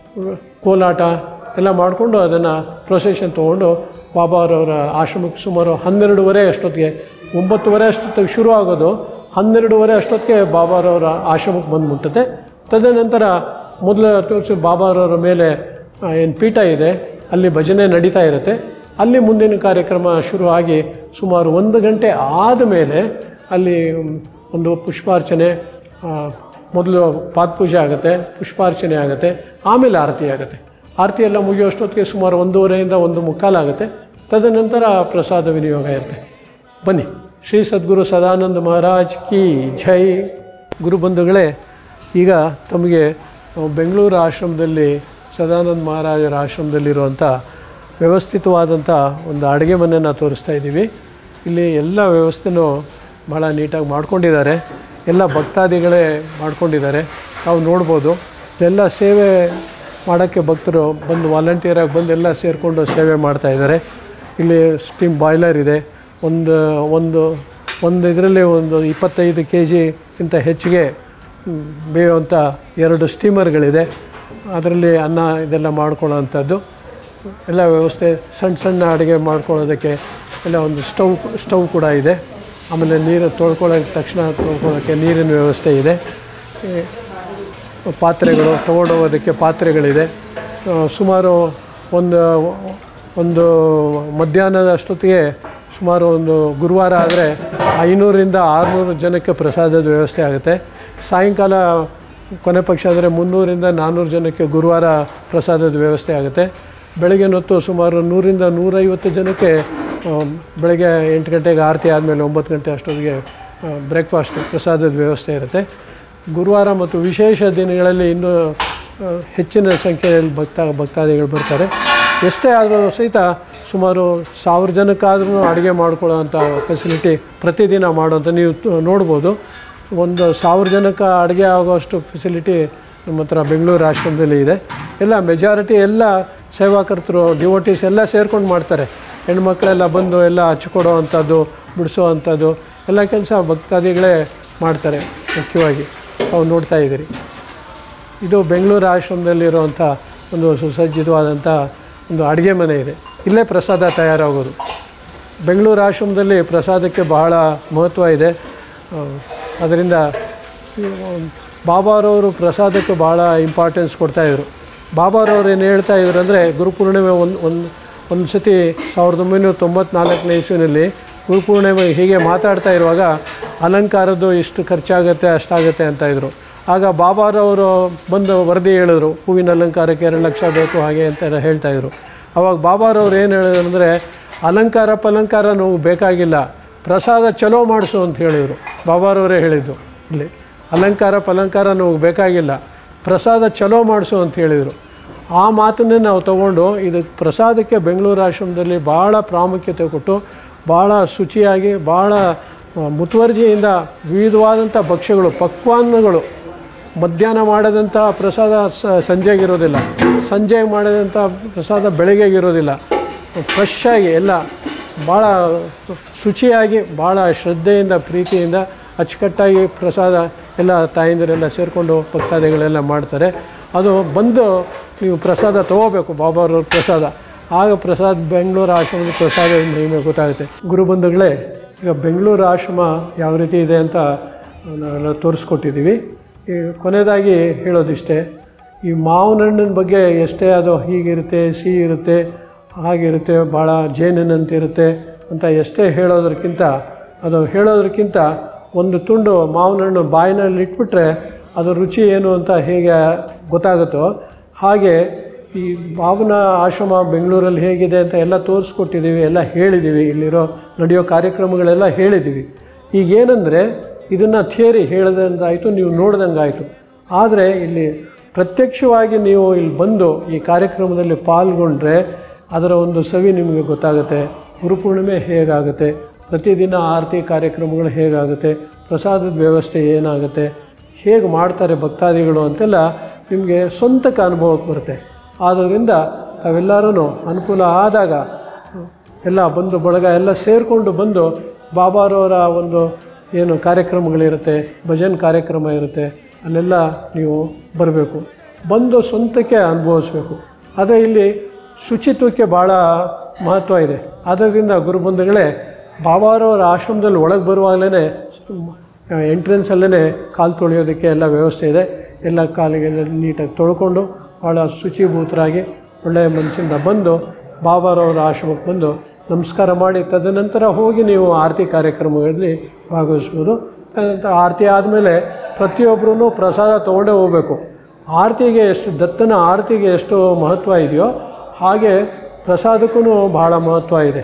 ಕೋಲಾಟ ಎಲ್ಲ ಮಾಡಿಕೊಂಡು ಅದನ್ನು ಪ್ರೊಸೆಷನ್ ತೊಗೊಂಡು ಬಾಬಾರವರ ಆಶ್ರಮಕ್ಕೆ ಸುಮಾರು ಹನ್ನೆರಡೂವರೆ ಅಷ್ಟೊತ್ತಿಗೆ ಒಂಬತ್ತುವರೆ ಅಷ್ಟೊತ್ತಿಗೆ ಶುರು ಆಗೋದು ಹನ್ನೆರಡೂವರೆ ಅಷ್ಟೊತ್ತಿಗೆ ಬಾಬಾರವರ ಆಶ್ರಮಕ್ಕೆ ಬಂದು ಮುಟ್ಟುತ್ತೆ ತದನಂತರ ಮೊದಲ ತೋರಿಸಿ ಬಾಬಾರವರ ಮೇಲೆ ಏನು ಪೀಠ ಇದೆ ಅಲ್ಲಿ ಭಜನೆ ನಡೀತಾ ಇರುತ್ತೆ ಅಲ್ಲಿ ಮುಂದಿನ ಕಾರ್ಯಕ್ರಮ ಶುರು ಆಗಿ ಸುಮಾರು ಒಂದು ಗಂಟೆ ಆದಮೇಲೆ ಅಲ್ಲಿ ಒಂದು ಪುಷ್ಪಾರ್ಚನೆ ಆ, ಮೊದಲು ಪಾದಪೂಜೆ ಆಗುತ್ತೆ ಪುಷ್ಪಾರ್ಚನೆ ಆಗುತ್ತೆ ಆಮೇಲೆ ಆರತಿ ಆಗುತ್ತೆ ಆರತಿ ಎಲ್ಲ ಮುಗಿಯೋಷ್ಟೊತ್ತಿಗೆ ಸುಮಾರು ಒಂದೂವರೆಯಿಂದ ಒಂದು ಮುಕ್ಕಾಲಾಗುತ್ತೆ ತದನಂತರ ಪ್ರಸಾದ ವಿನಿಯೋಗ ಇರುತ್ತೆ ಬನ್ನಿ ಶ್ರೀ ಸದ್ಗುರು ಸದಾನಂದ ಮಹಾರಾಜ್ ಕಿ ಜೈ ಗುರುಬಂಧುಗಳೇ ಈಗ ತಮಗೆ ನಾವು ಬೆಂಗಳೂರು ಆಶ್ರಮದಲ್ಲಿ ಸದಾನಂದ ಮಹಾರಾಜರ ಆಶ್ರಮದಲ್ಲಿರುವಂಥ ವ್ಯವಸ್ಥಿತವಾದಂಥ ಒಂದು ಅಡುಗೆ ಮನೆಯನ್ನು ತೋರಿಸ್ತಾ ಇದ್ದೀವಿ ಇಲ್ಲಿ ಎಲ್ಲ ವ್ಯವಸ್ಥೆನೂ ಭಾಳ ನೀಟಾಗಿ ಮಾಡ್ಕೊಂಡಿದ್ದಾರೆ ಎಲ್ಲ ಭಕ್ತಾದಿಗಳೇ ಮಾಡ್ಕೊಂಡಿದ್ದಾರೆ ತಾವು ನೋಡ್ಬೋದು ಎಲ್ಲ ಸೇವೆ ಮಾಡೋಕ್ಕೆ ಭಕ್ತರು ಬಂದು ವಾಲಂಟಿಯರಾಗಿ ಬಂದು ಎಲ್ಲ ಸೇರಿಕೊಂಡು ಸೇವೆ ಮಾಡ್ತಾ ಇದ್ದಾರೆ ಇಲ್ಲಿ ಸ್ಟೀಮ್ ಬಾಯ್ಲರ್ ಇದೆ ಒಂದು ಒಂದು ಒಂದು ಇದರಲ್ಲಿ ಒಂದು ಇಪ್ಪತ್ತೈದು ಕೆ ಜಿಗಿಂತ ಹೆಚ್ಚಿಗೆ ಮ್, ಬೇಯುವಂಥ ಎರಡು ಸ್ಟೀಮರ್ಗಳಿದೆ ಅದರಲ್ಲಿ ಅನ್ನ ಇದೆಲ್ಲ ಮಾಡ್ಕೊಳ್ಳೋವಂಥದ್ದು ಎಲ್ಲ ವ್ಯವಸ್ಥೆ ಸಣ್ಣ ಸಣ್ಣ ಅಡುಗೆ ಮಾಡ್ಕೊಳ್ಳೋದಕ್ಕೆ ಎಲ್ಲ ಒಂದು ಸ್ಟವ್ ಸ್ಟವ್ ಕೂಡ ಇದೆ ಆಮೇಲೆ ನೀರು ತೊಳ್ಕೊಳ್ಳೋಕೆ ತಕ್ಷಣ ತೊಳ್ಕೊಳ್ಳೋಕ್ಕೆ ನೀರಿನ ವ್ಯವಸ್ಥೆ ಇದೆ ಈ ಪಾತ್ರೆಗಳು ತೊಗೊಂಡೋಗೋದಕ್ಕೆ ಪಾತ್ರೆಗಳಿದೆ ಆ, ಸುಮಾರು ಒಂದು ಒಂದು ಮಧ್ಯಾಹ್ನದ ಅಷ್ಟೊತ್ತಿಗೆ ಸುಮಾರು ಒಂದು ಗುರುವಾರ ಆದರೆ ಐನೂರಿಂದ ಆರುನೂರು ಜನಕ್ಕೆ ಪ್ರಸಾದದ ವ್ಯವಸ್ಥೆ ಆಗುತ್ತೆ ಸಾಯಂಕಾಲ ಕೊನೆ ಪಕ್ಷ ಅಂದರೆ ಮುನ್ನೂರಿಂದ ನಾನ್ನೂರು ಜನಕ್ಕೆ ಗುರುವಾರ ಪ್ರಸಾದದ ವ್ಯವಸ್ಥೆ ಆಗುತ್ತೆ ಬೆಳಗ್ಗೆ ಹೊತ್ತು ಸುಮಾರು ನೂರಿಂದ ನೂರೈವತ್ತು ಜನಕ್ಕೆ ಆ, ಬೆಳಗ್ಗೆ ಎಂಟು ಗಂಟೆಗೆ ಆರತಿ ಆದಮೇಲೆ ಒಂಬತ್ತು ಗಂಟೆ ಅಷ್ಟೊತ್ತಿಗೆ ಬ್ರೇಕ್ಫಾಸ್ಟ್ ಪ್ರಸಾದದ ವ್ಯವಸ್ಥೆ ಇರುತ್ತೆ ಗುರುವಾರ ಮತ್ತು ವಿಶೇಷ ದಿನಗಳಲ್ಲಿ ಇನ್ನೂ ಆ, ಹೆಚ್ಚಿನ ಸಂಖ್ಯೆಯಲ್ಲಿ ಭಕ್ತ ಭಕ್ತಾದಿಗಳು ಬರ್ತಾರೆ ಎಷ್ಟೇ ಆದರೂ ಸಹಿತ ಸುಮಾರು ಸಾವಿರ ಜನಕ್ಕಾದ್ರೂ ಅಡುಗೆ ಮಾಡ್ಕೊಳ್ಳೋವಂಥ ಫೆಸಿಲಿಟಿ ಪ್ರತಿದಿನ ಮಾಡೋಂಥ ನೀವು ತ- ನೋಡ್ಬೋದು ಒಂದು ಸಾವಿರ ಜನಕ್ಕೆ ಅಡುಗೆ ಆಗೋಷ್ಟು ಫೆಸಿಲಿಟಿ ನಮ್ಮ ಹತ್ರ ಬೆಂಗಳೂರು ಆಶ್ರಮದಲ್ಲಿ ಇದೆ ಎಲ್ಲ ಮೆಜಾರಿಟಿ ಎಲ್ಲ ಸೇವಾಕರ್ತರು ಡಿವೋಟೀಸ್ ಎಲ್ಲ ಸೇರ್ಕೊಂಡು ಮಾಡ್ತಾರೆ ಹೆಣ್ಮಕ್ಳೆಲ್ಲ ಬಂದು ಎಲ್ಲ ಹಚ್ಕೊಡೋ ಅಂಥದ್ದು ಬಿಡಿಸೋ ಅಂಥದ್ದು ಎಲ್ಲ ಕೆಲಸ ಭಕ್ತಾದಿಗಳೇ ಮಾಡ್ತಾರೆ ಮುಖ್ಯವಾಗಿ ತಾವು ನೋಡ್ತಾ ಇದ್ದೀರಿ ಇದು ಬೆಂಗಳೂರು ಆಶ್ರಮದಲ್ಲಿರುವಂಥ ಒಂದು ಸುಸಜ್ಜಿತವಾದಂಥ ಒಂದು ಅಡುಗೆ ಮನೆ ಇದೆ ಇಲ್ಲೇ ಪ್ರಸಾದ ತಯಾರಾಗೋದು ಬೆಂಗಳೂರು ಆಶ್ರಮದಲ್ಲಿ ಪ್ರಸಾದಕ್ಕೆ ಬಹಳ ಮಹತ್ವ ಇದೆ ಆ, ಅದರಿಂದ ಬಾಬಾರವರು ಪ್ರಸಾದಕ್ಕೆ ಭಾಳ ಇಂಪಾರ್ಟೆನ್ಸ್ ಕೊಡ್ತಾಯಿದ್ರು ಬಾಬಾರವ್ರು ಏನು ಹೇಳ್ತಾ ಇದ್ರು ಅಂದರೆ ಗುರುಪೂರ್ಣಿಮೆ ಒಂದು ಒಂದು ಒಂದು ಸತಿ ಸಾವಿರದ ಒಂಬೈನೂರ ತೊಂಬತ್ನಾಲ್ಕನೇ ಇಸ್ವಿನಲ್ಲಿ ಗುರುಪೂರ್ಣಿಮೆ ಹೀಗೆ ಮಾತಾಡ್ತಾ ಇರುವಾಗ ಅಲಂಕಾರದ್ದು ಇಷ್ಟು ಖರ್ಚಾಗುತ್ತೆ ಅಷ್ಟಾಗುತ್ತೆ ಅಂತ ಇದ್ರು ಆಗ ಬಾಬಾರವರು ಬಂದು ವರದಿ ಹೇಳಿದ್ರು ಹೂವಿನ ಅಲಂಕಾರಕ್ಕೆ ಎರಡು ಲಕ್ಷ ಬೇಕು ಹಾಗೆ ಅಂತ ಎಲ್ಲ ಹೇಳ್ತಾಯಿದ್ರು ಅವಾಗ ಬಾಬಾರವ್ರು ಏನು ಹೇಳಿದ್ರು ಅಂದರೆ ಅಲಂಕಾರ ಪಲಂಕಾರ ನಾವು ಬೇಕಾಗಿಲ್ಲ ಪ್ರಸಾದ ಚಲೋ ಮಾಡಿಸು ಅಂತ ಹೇಳಿದರು ಬಾಬಾರವರೇ ಹೇಳಿದ್ದು ಇಲ್ಲಿ ಅಲಂಕಾರ ಪಲಂಕಾರ ನಮಗೆ ಬೇಕಾಗಿಲ್ಲ ಪ್ರಸಾದ ಚಲೋ ಮಾಡಿಸು ಅಂತ ಹೇಳಿದರು ಆ ಮಾತನ್ನೇ ನಾವು ತಗೊಂಡು ಇದು ಪ್ರಸಾದಕ್ಕೆ ಬೆಂಗಳೂರು ಆಶ್ರಮದಲ್ಲಿ ಭಾಳ ಪ್ರಾಮುಖ್ಯತೆ ಕೊಟ್ಟು ಭಾಳ ಶುಚಿಯಾಗಿ ಭಾಳ ಆ, ಮುತುವರ್ಜಿಯಿಂದ ವಿವಿಧವಾದಂಥ ಭಕ್ಷ್ಯಗಳು ಪಕ್ವಾನ್ನಗಳು ಮಧ್ಯಾಹ್ನ ಮಾಡಿದಂಥ ಪ್ರಸಾದ ಸ ಸಂಜೆಗಿರೋದಿಲ್ಲ ಸಂಜೆ ಮಾಡಿದಂಥ ಪ್ರಸಾದ ಬೆಳಗ್ಗೆಗಿರೋದಿಲ್ಲ ಫ್ರೆಶ್ ಆಗಿ ಎಲ್ಲ ಭಾಳ ಶುಚಿಯಾಗಿ ಭಾಳ ಶ್ರದ್ಧೆಯಿಂದ ಪ್ರೀತಿಯಿಂದ ಅಚ್ಚುಕಟ್ಟಾಗಿ ಪ್ರಸಾದ ಎಲ್ಲ ತಾಯಂದಿರೆಲ್ಲ ಸೇರಿಕೊಂಡು ಭಕ್ತಾದಿಗಳೆಲ್ಲ ಮಾಡ್ತಾರೆ ಅದು ಬಂದು ನೀವು ಪ್ರಸಾದ ತೊಗೋಬೇಕು ಬಾಬಾರವ್ರ ಪ್ರಸಾದ ಆಗ ಪ್ರಸಾದ್ ಬೆಂಗಳೂರು ಆಶ್ರಮದ ಪ್ರಸಾದ ಮಹಿಮೆ ಗೊತ್ತಾಗುತ್ತೆ ಗುರುಬಂಧುಗಳೇ ಈಗ ಬೆಂಗಳೂರು ಆಶ್ರಮ ಯಾವ ರೀತಿ ಇದೆ ಅಂತ ನಾವೆಲ್ಲ ತೋರಿಸ್ಕೊಟ್ಟಿದ್ದೀವಿ ಈ ಕೊನೆಯದಾಗಿ ಹೇಳೋದಿಷ್ಟೇ ಈ ಮಾವಿನ ಹಣ್ಣಿನ ಬಗ್ಗೆ ಎಷ್ಟೇ ಅದು ಹೀಗಿರುತ್ತೆ ಸಿಹಿ ಇರುತ್ತೆ ಹಾಗಿರುತ್ತೆ ಭಾಳ ಜೇನಿನಂತಿರುತ್ತೆ ಅಂತ ಎಷ್ಟೇ ಹೇಳೋದಕ್ಕಿಂತ ಅದು ಹೇಳೋದಕ್ಕಿಂತ ಒಂದು ತುಂಡು ಮಾವಿನ ಹಣ್ಣು ಬಾಯಿನಲ್ಲಿ ಇಟ್ಬಿಟ್ರೆ ಅದರ ರುಚಿ ಏನು ಅಂತ ಹೇಗೆ ಗೊತ್ತಾಗುತ್ತೋ ಹಾಗೆ ಈ ಮಾವನ ಆಶ್ರಮ ಬೆಂಗಳೂರಲ್ಲಿ ಹೇಗಿದೆ ಅಂತ ಎಲ್ಲ ತೋರಿಸ್ಕೊಟ್ಟಿದ್ದೀವಿ ಎಲ್ಲ ಹೇಳಿದ್ದೀವಿ ಇಲ್ಲಿರೋ ನಡೆಯೋ ಕಾರ್ಯಕ್ರಮಗಳೆಲ್ಲ ಹೇಳಿದ್ದೀವಿ ಈಗ ಏನಂದರೆ ಇದನ್ನು ಥಿಯರಿ ಹೇಳ್ದಂಗಾಯಿತು ನೀವು ನೋಡ್ದಂಗಾಯಿತು ಆದರೆ ಇಲ್ಲಿ ಪ್ರತ್ಯಕ್ಷವಾಗಿ ನೀವು ಇಲ್ಲಿ ಬಂದು ಈ ಕಾರ್ಯಕ್ರಮದಲ್ಲಿ ಪಾಲ್ಗೊಂಡ್ರೆ ಅದರ ಒಂದು ಸವಿ ನಿಮಗೆ ಗೊತ್ತಾಗುತ್ತೆ ಗುರುಪೂರ್ಣಿಮೆ ಹೇಗಾಗುತ್ತೆ ಪ್ರತಿದಿನ ಆರತಿ ಕಾರ್ಯಕ್ರಮಗಳು ಹೇಗಾಗುತ್ತೆ ಪ್ರಸಾದದ ವ್ಯವಸ್ಥೆ ಏನಾಗುತ್ತೆ ಹೇಗೆ ಮಾಡ್ತಾರೆ ಭಕ್ತಾದಿಗಳು ಅಂತೆಲ್ಲ ನಿಮಗೆ ಸ್ವಂತಕ್ಕೆ ಅನುಭವಕ್ಕೆ ಬರುತ್ತೆ ಆದ್ದರಿಂದ ತಾವೆಲ್ಲರೂ ಅನುಕೂಲ ಆದಾಗ ಎಲ್ಲ ಬಂದು ಬಳಗ ಎಲ್ಲ ಸೇರಿಕೊಂಡು ಬಂದು ಬಾಬಾರವರ ಒಂದು ಏನು ಕಾರ್ಯಕ್ರಮಗಳಿರುತ್ತೆ ಭಜನ್ ಕಾರ್ಯಕ್ರಮ ಇರುತ್ತೆ ಅಲ್ಲೆಲ್ಲ ನೀವು ಬರಬೇಕು ಬಂದು ಸ್ವಂತಕ್ಕೆ ಅನುಭವಿಸ್ಬೇಕು ಆದರೆ ಇಲ್ಲಿ ಶುಚಿತ್ವಕ್ಕೆ ಭಾಳ ಮಹತ್ವ ಇದೆ ಆದ್ದರಿಂದ ಗುರುಬಂಧುಗಳೇ ಬಾಬಾರವರ ಆಶ್ರಮದಲ್ಲಿ ಒಳಗೆ ಬರುವಾಗಲೇ ಎಂಟ್ರೆನ್ಸಲ್ಲೇ ಕಾಲು ತೊಳೆಯೋದಕ್ಕೆ ಎಲ್ಲ ವ್ಯವಸ್ಥೆ ಇದೆ ಎಲ್ಲ ಕಾಲಿಗೆಲ್ಲ ನೀಟಾಗಿ ತೊಳ್ಕೊಂಡು ಭಾಳ ಶುಚಿಭೂತರಾಗಿ ಒಳ್ಳೆಯ ಮನಸ್ಸಿಂದ ಬಂದು ಬಾಬಾರವರ ಆಶ್ರಮಕ್ಕೆ ಬಂದು ನಮಸ್ಕಾರ ಮಾಡಿ ತದನಂತರ ಹೋಗಿ ನೀವು ಆರತಿ ಕಾರ್ಯಕ್ರಮಗಳಲ್ಲಿ ಭಾಗವಹಿಸ್ಬೋದು ತದನಂತರ ಆರತಿ ಆದಮೇಲೆ ಪ್ರತಿಯೊಬ್ಬರೂ ಪ್ರಸಾದ ತೊಗೊಂಡೇ ಹೋಗಬೇಕು ಆರತಿಗೆ ಎಷ್ಟು ದತ್ತನ ಆರತಿಗೆ ಎಷ್ಟು ಮಹತ್ವ ಇದೆಯೋ ಹಾಗೆ ಪ್ರಸಾದಕ್ಕೂ ಭಾಳ ಮಹತ್ವ ಇದೆ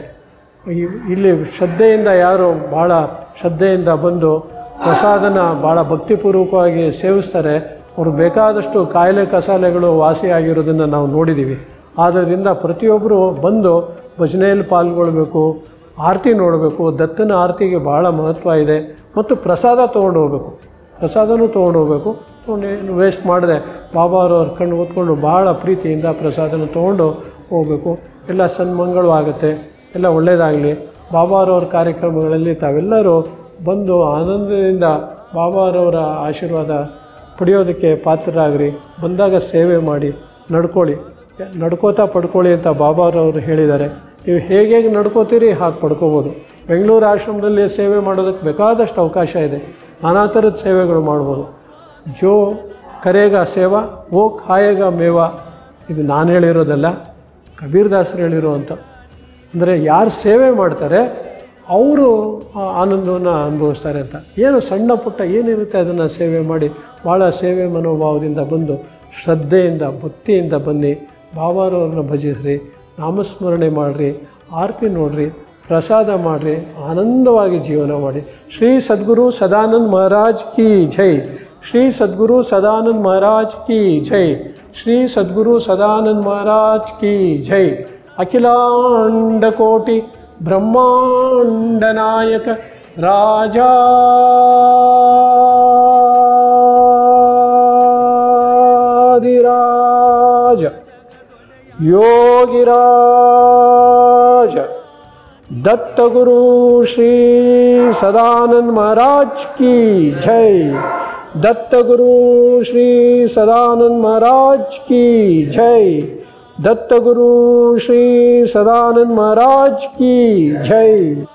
ಈ- ಇಲ್ಲಿ ಶ್ರದ್ಧೆಯಿಂದ ಯಾರು ಭಾಳ ಶ್ರದ್ಧೆಯಿಂದ ಬಂದು ಪ್ರಸಾದನ ಭಾಳ ಭಕ್ತಿಪೂರ್ವಕವಾಗಿ ಸೇವಿಸ್ತಾರೆ ಅವ್ರು ಬೇಕಾದಷ್ಟು ಕಾಯಿಲೆ ಕಸಾಲೆಗಳು ವಾಸಿಯಾಗಿರೋದನ್ನು ನಾವು ನೋಡಿದ್ದೀವಿ ಆದ್ದರಿಂದ ಪ್ರತಿಯೊಬ್ಬರು ಬಂದು ಭಜನೆಯಲ್ಲಿ ಪಾಲ್ಗೊಳ್ಬೇಕು ಆರತಿ ನೋಡಬೇಕು ದತ್ತನ ಆರತಿಗೆ ಭಾಳ ಮಹತ್ವ ಇದೆ ಮತ್ತು ಪ್ರಸಾದ ತೊಗೊಂಡು ಹೋಗ್ಬೇಕು ಪ್ರಸಾದನೂ ತೊಗೊಂಡು ಹೋಗ್ಬೇಕು ತೊಗೊಂಡು ವೇಸ್ಟ್ ಮಾಡಿದೆ ಬಾಬಾರವ್ರ ಕಣ್ಣು ಹೊತ್ಕೊಂಡು ಭಾಳ ಪ್ರೀತಿಯಿಂದ ಪ್ರಸಾದನ ತೊಗೊಂಡು ಹೋಗಬೇಕು ಎಲ್ಲ ಸನ್ಮಂಗಳು ಆಗುತ್ತೆ ಎಲ್ಲ ಒಳ್ಳೆಯದಾಗಲಿ ಬಾಬಾರವ್ರ ಕಾರ್ಯಕ್ರಮಗಳಲ್ಲಿ ತಾವೆಲ್ಲರೂ ಬಂದು ಆನಂದದಿಂದ ಬಾಬಾರವರ ಆಶೀರ್ವಾದ ಪಡೆಯೋದಕ್ಕೆ ಪಾತ್ರರಾಗ್ರಿ ಬಂದಾಗ ಸೇವೆ ಮಾಡಿ ನಡ್ಕೊಳ್ಳಿ ನಡ್ಕೋತಾ ಪಡ್ಕೊಳ್ಳಿ ಅಂತ ಬಾಬಾರವರು ಹೇಳಿದ್ದಾರೆ ನೀವು ಹೇಗೆ ಹೇಗೆ ನಡ್ಕೋತೀರಿ ಹಾಗೆ ಪಡ್ಕೋಬೋದು ಬೆಂಗಳೂರು ಆಶ್ರಮದಲ್ಲಿ ಸೇವೆ ಮಾಡೋದಕ್ಕೆ ಬೇಕಾದಷ್ಟು ಅವಕಾಶ ಇದೆ ನಾನಾ ಥರದ ಸೇವೆಗಳು ಮಾಡ್ಬೋದು ಜೋ ಕರೇಗ ಸೇವಾ ಓ ಖಾಯೇಗ ಮೇವಾ ಇದು ನಾನು ಹೇಳಿರೋದಲ್ಲ ಕಬೀರ್ದಾಸರು ಹೇಳಿರುವಂಥ ಅಂದರೆ ಯಾರು ಸೇವೆ ಮಾಡ್ತಾರೆ ಅವರು ಆ ಆನಂದವನ್ನು ಅನುಭವಿಸ್ತಾರೆ ಅಂತ ಏನು ಸಣ್ಣ ಪುಟ್ಟ ಏನಿರುತ್ತೆ ಅದನ್ನು ಸೇವೆ ಮಾಡಿ ಭಾಳ ಸೇವೆ ಮನೋಭಾವದಿಂದ ಬಂದು ಶ್ರದ್ಧೆಯಿಂದ ಭಕ್ತಿಯಿಂದ ಬನ್ನಿ ಬಾಬಾರವ್ರನ್ನ ಭಜಿಸ್ರಿ ನಾಮಸ್ಮರಣೆ ಮಾಡಿರಿ ಆರತಿ ನೋಡ್ರಿ ಪ್ರಸಾದ ಮಾಡಿರಿ ಆನಂದವಾಗಿ ಜೀವನ ಮಾಡಿ ಶ್ರೀ ಸದ್ಗುರು ಸದಾನಂದ್ ಮಹಾರಾಜ್ ಕಿ ಜೈ ಶ್ರೀ ಸದ್ಗುರು ಸದಾನಂದ್ ಮಹಾರಾಜ್ ಕಿ ಜೈ ಶ್ರೀ ಸದ್ಗುರು ಸದಾನಂದ್ ಮಹಾರಾಜ್ ಕಿ ಜೈ ಅಖಿಲಾಂಡ ಕೋಟಿ ಬ್ರಹ್ಮಾಂಡ ನಾಯಕ ರಾಜಾದಿರಾಜ ಯೋಗಿರಾಜ दत्तगुरु श्री सदानंद महाराज की जय दत्तगुरु श्री सदानंद महाराज की जय दत्तगुरु श्री सदानंद महाराज की जय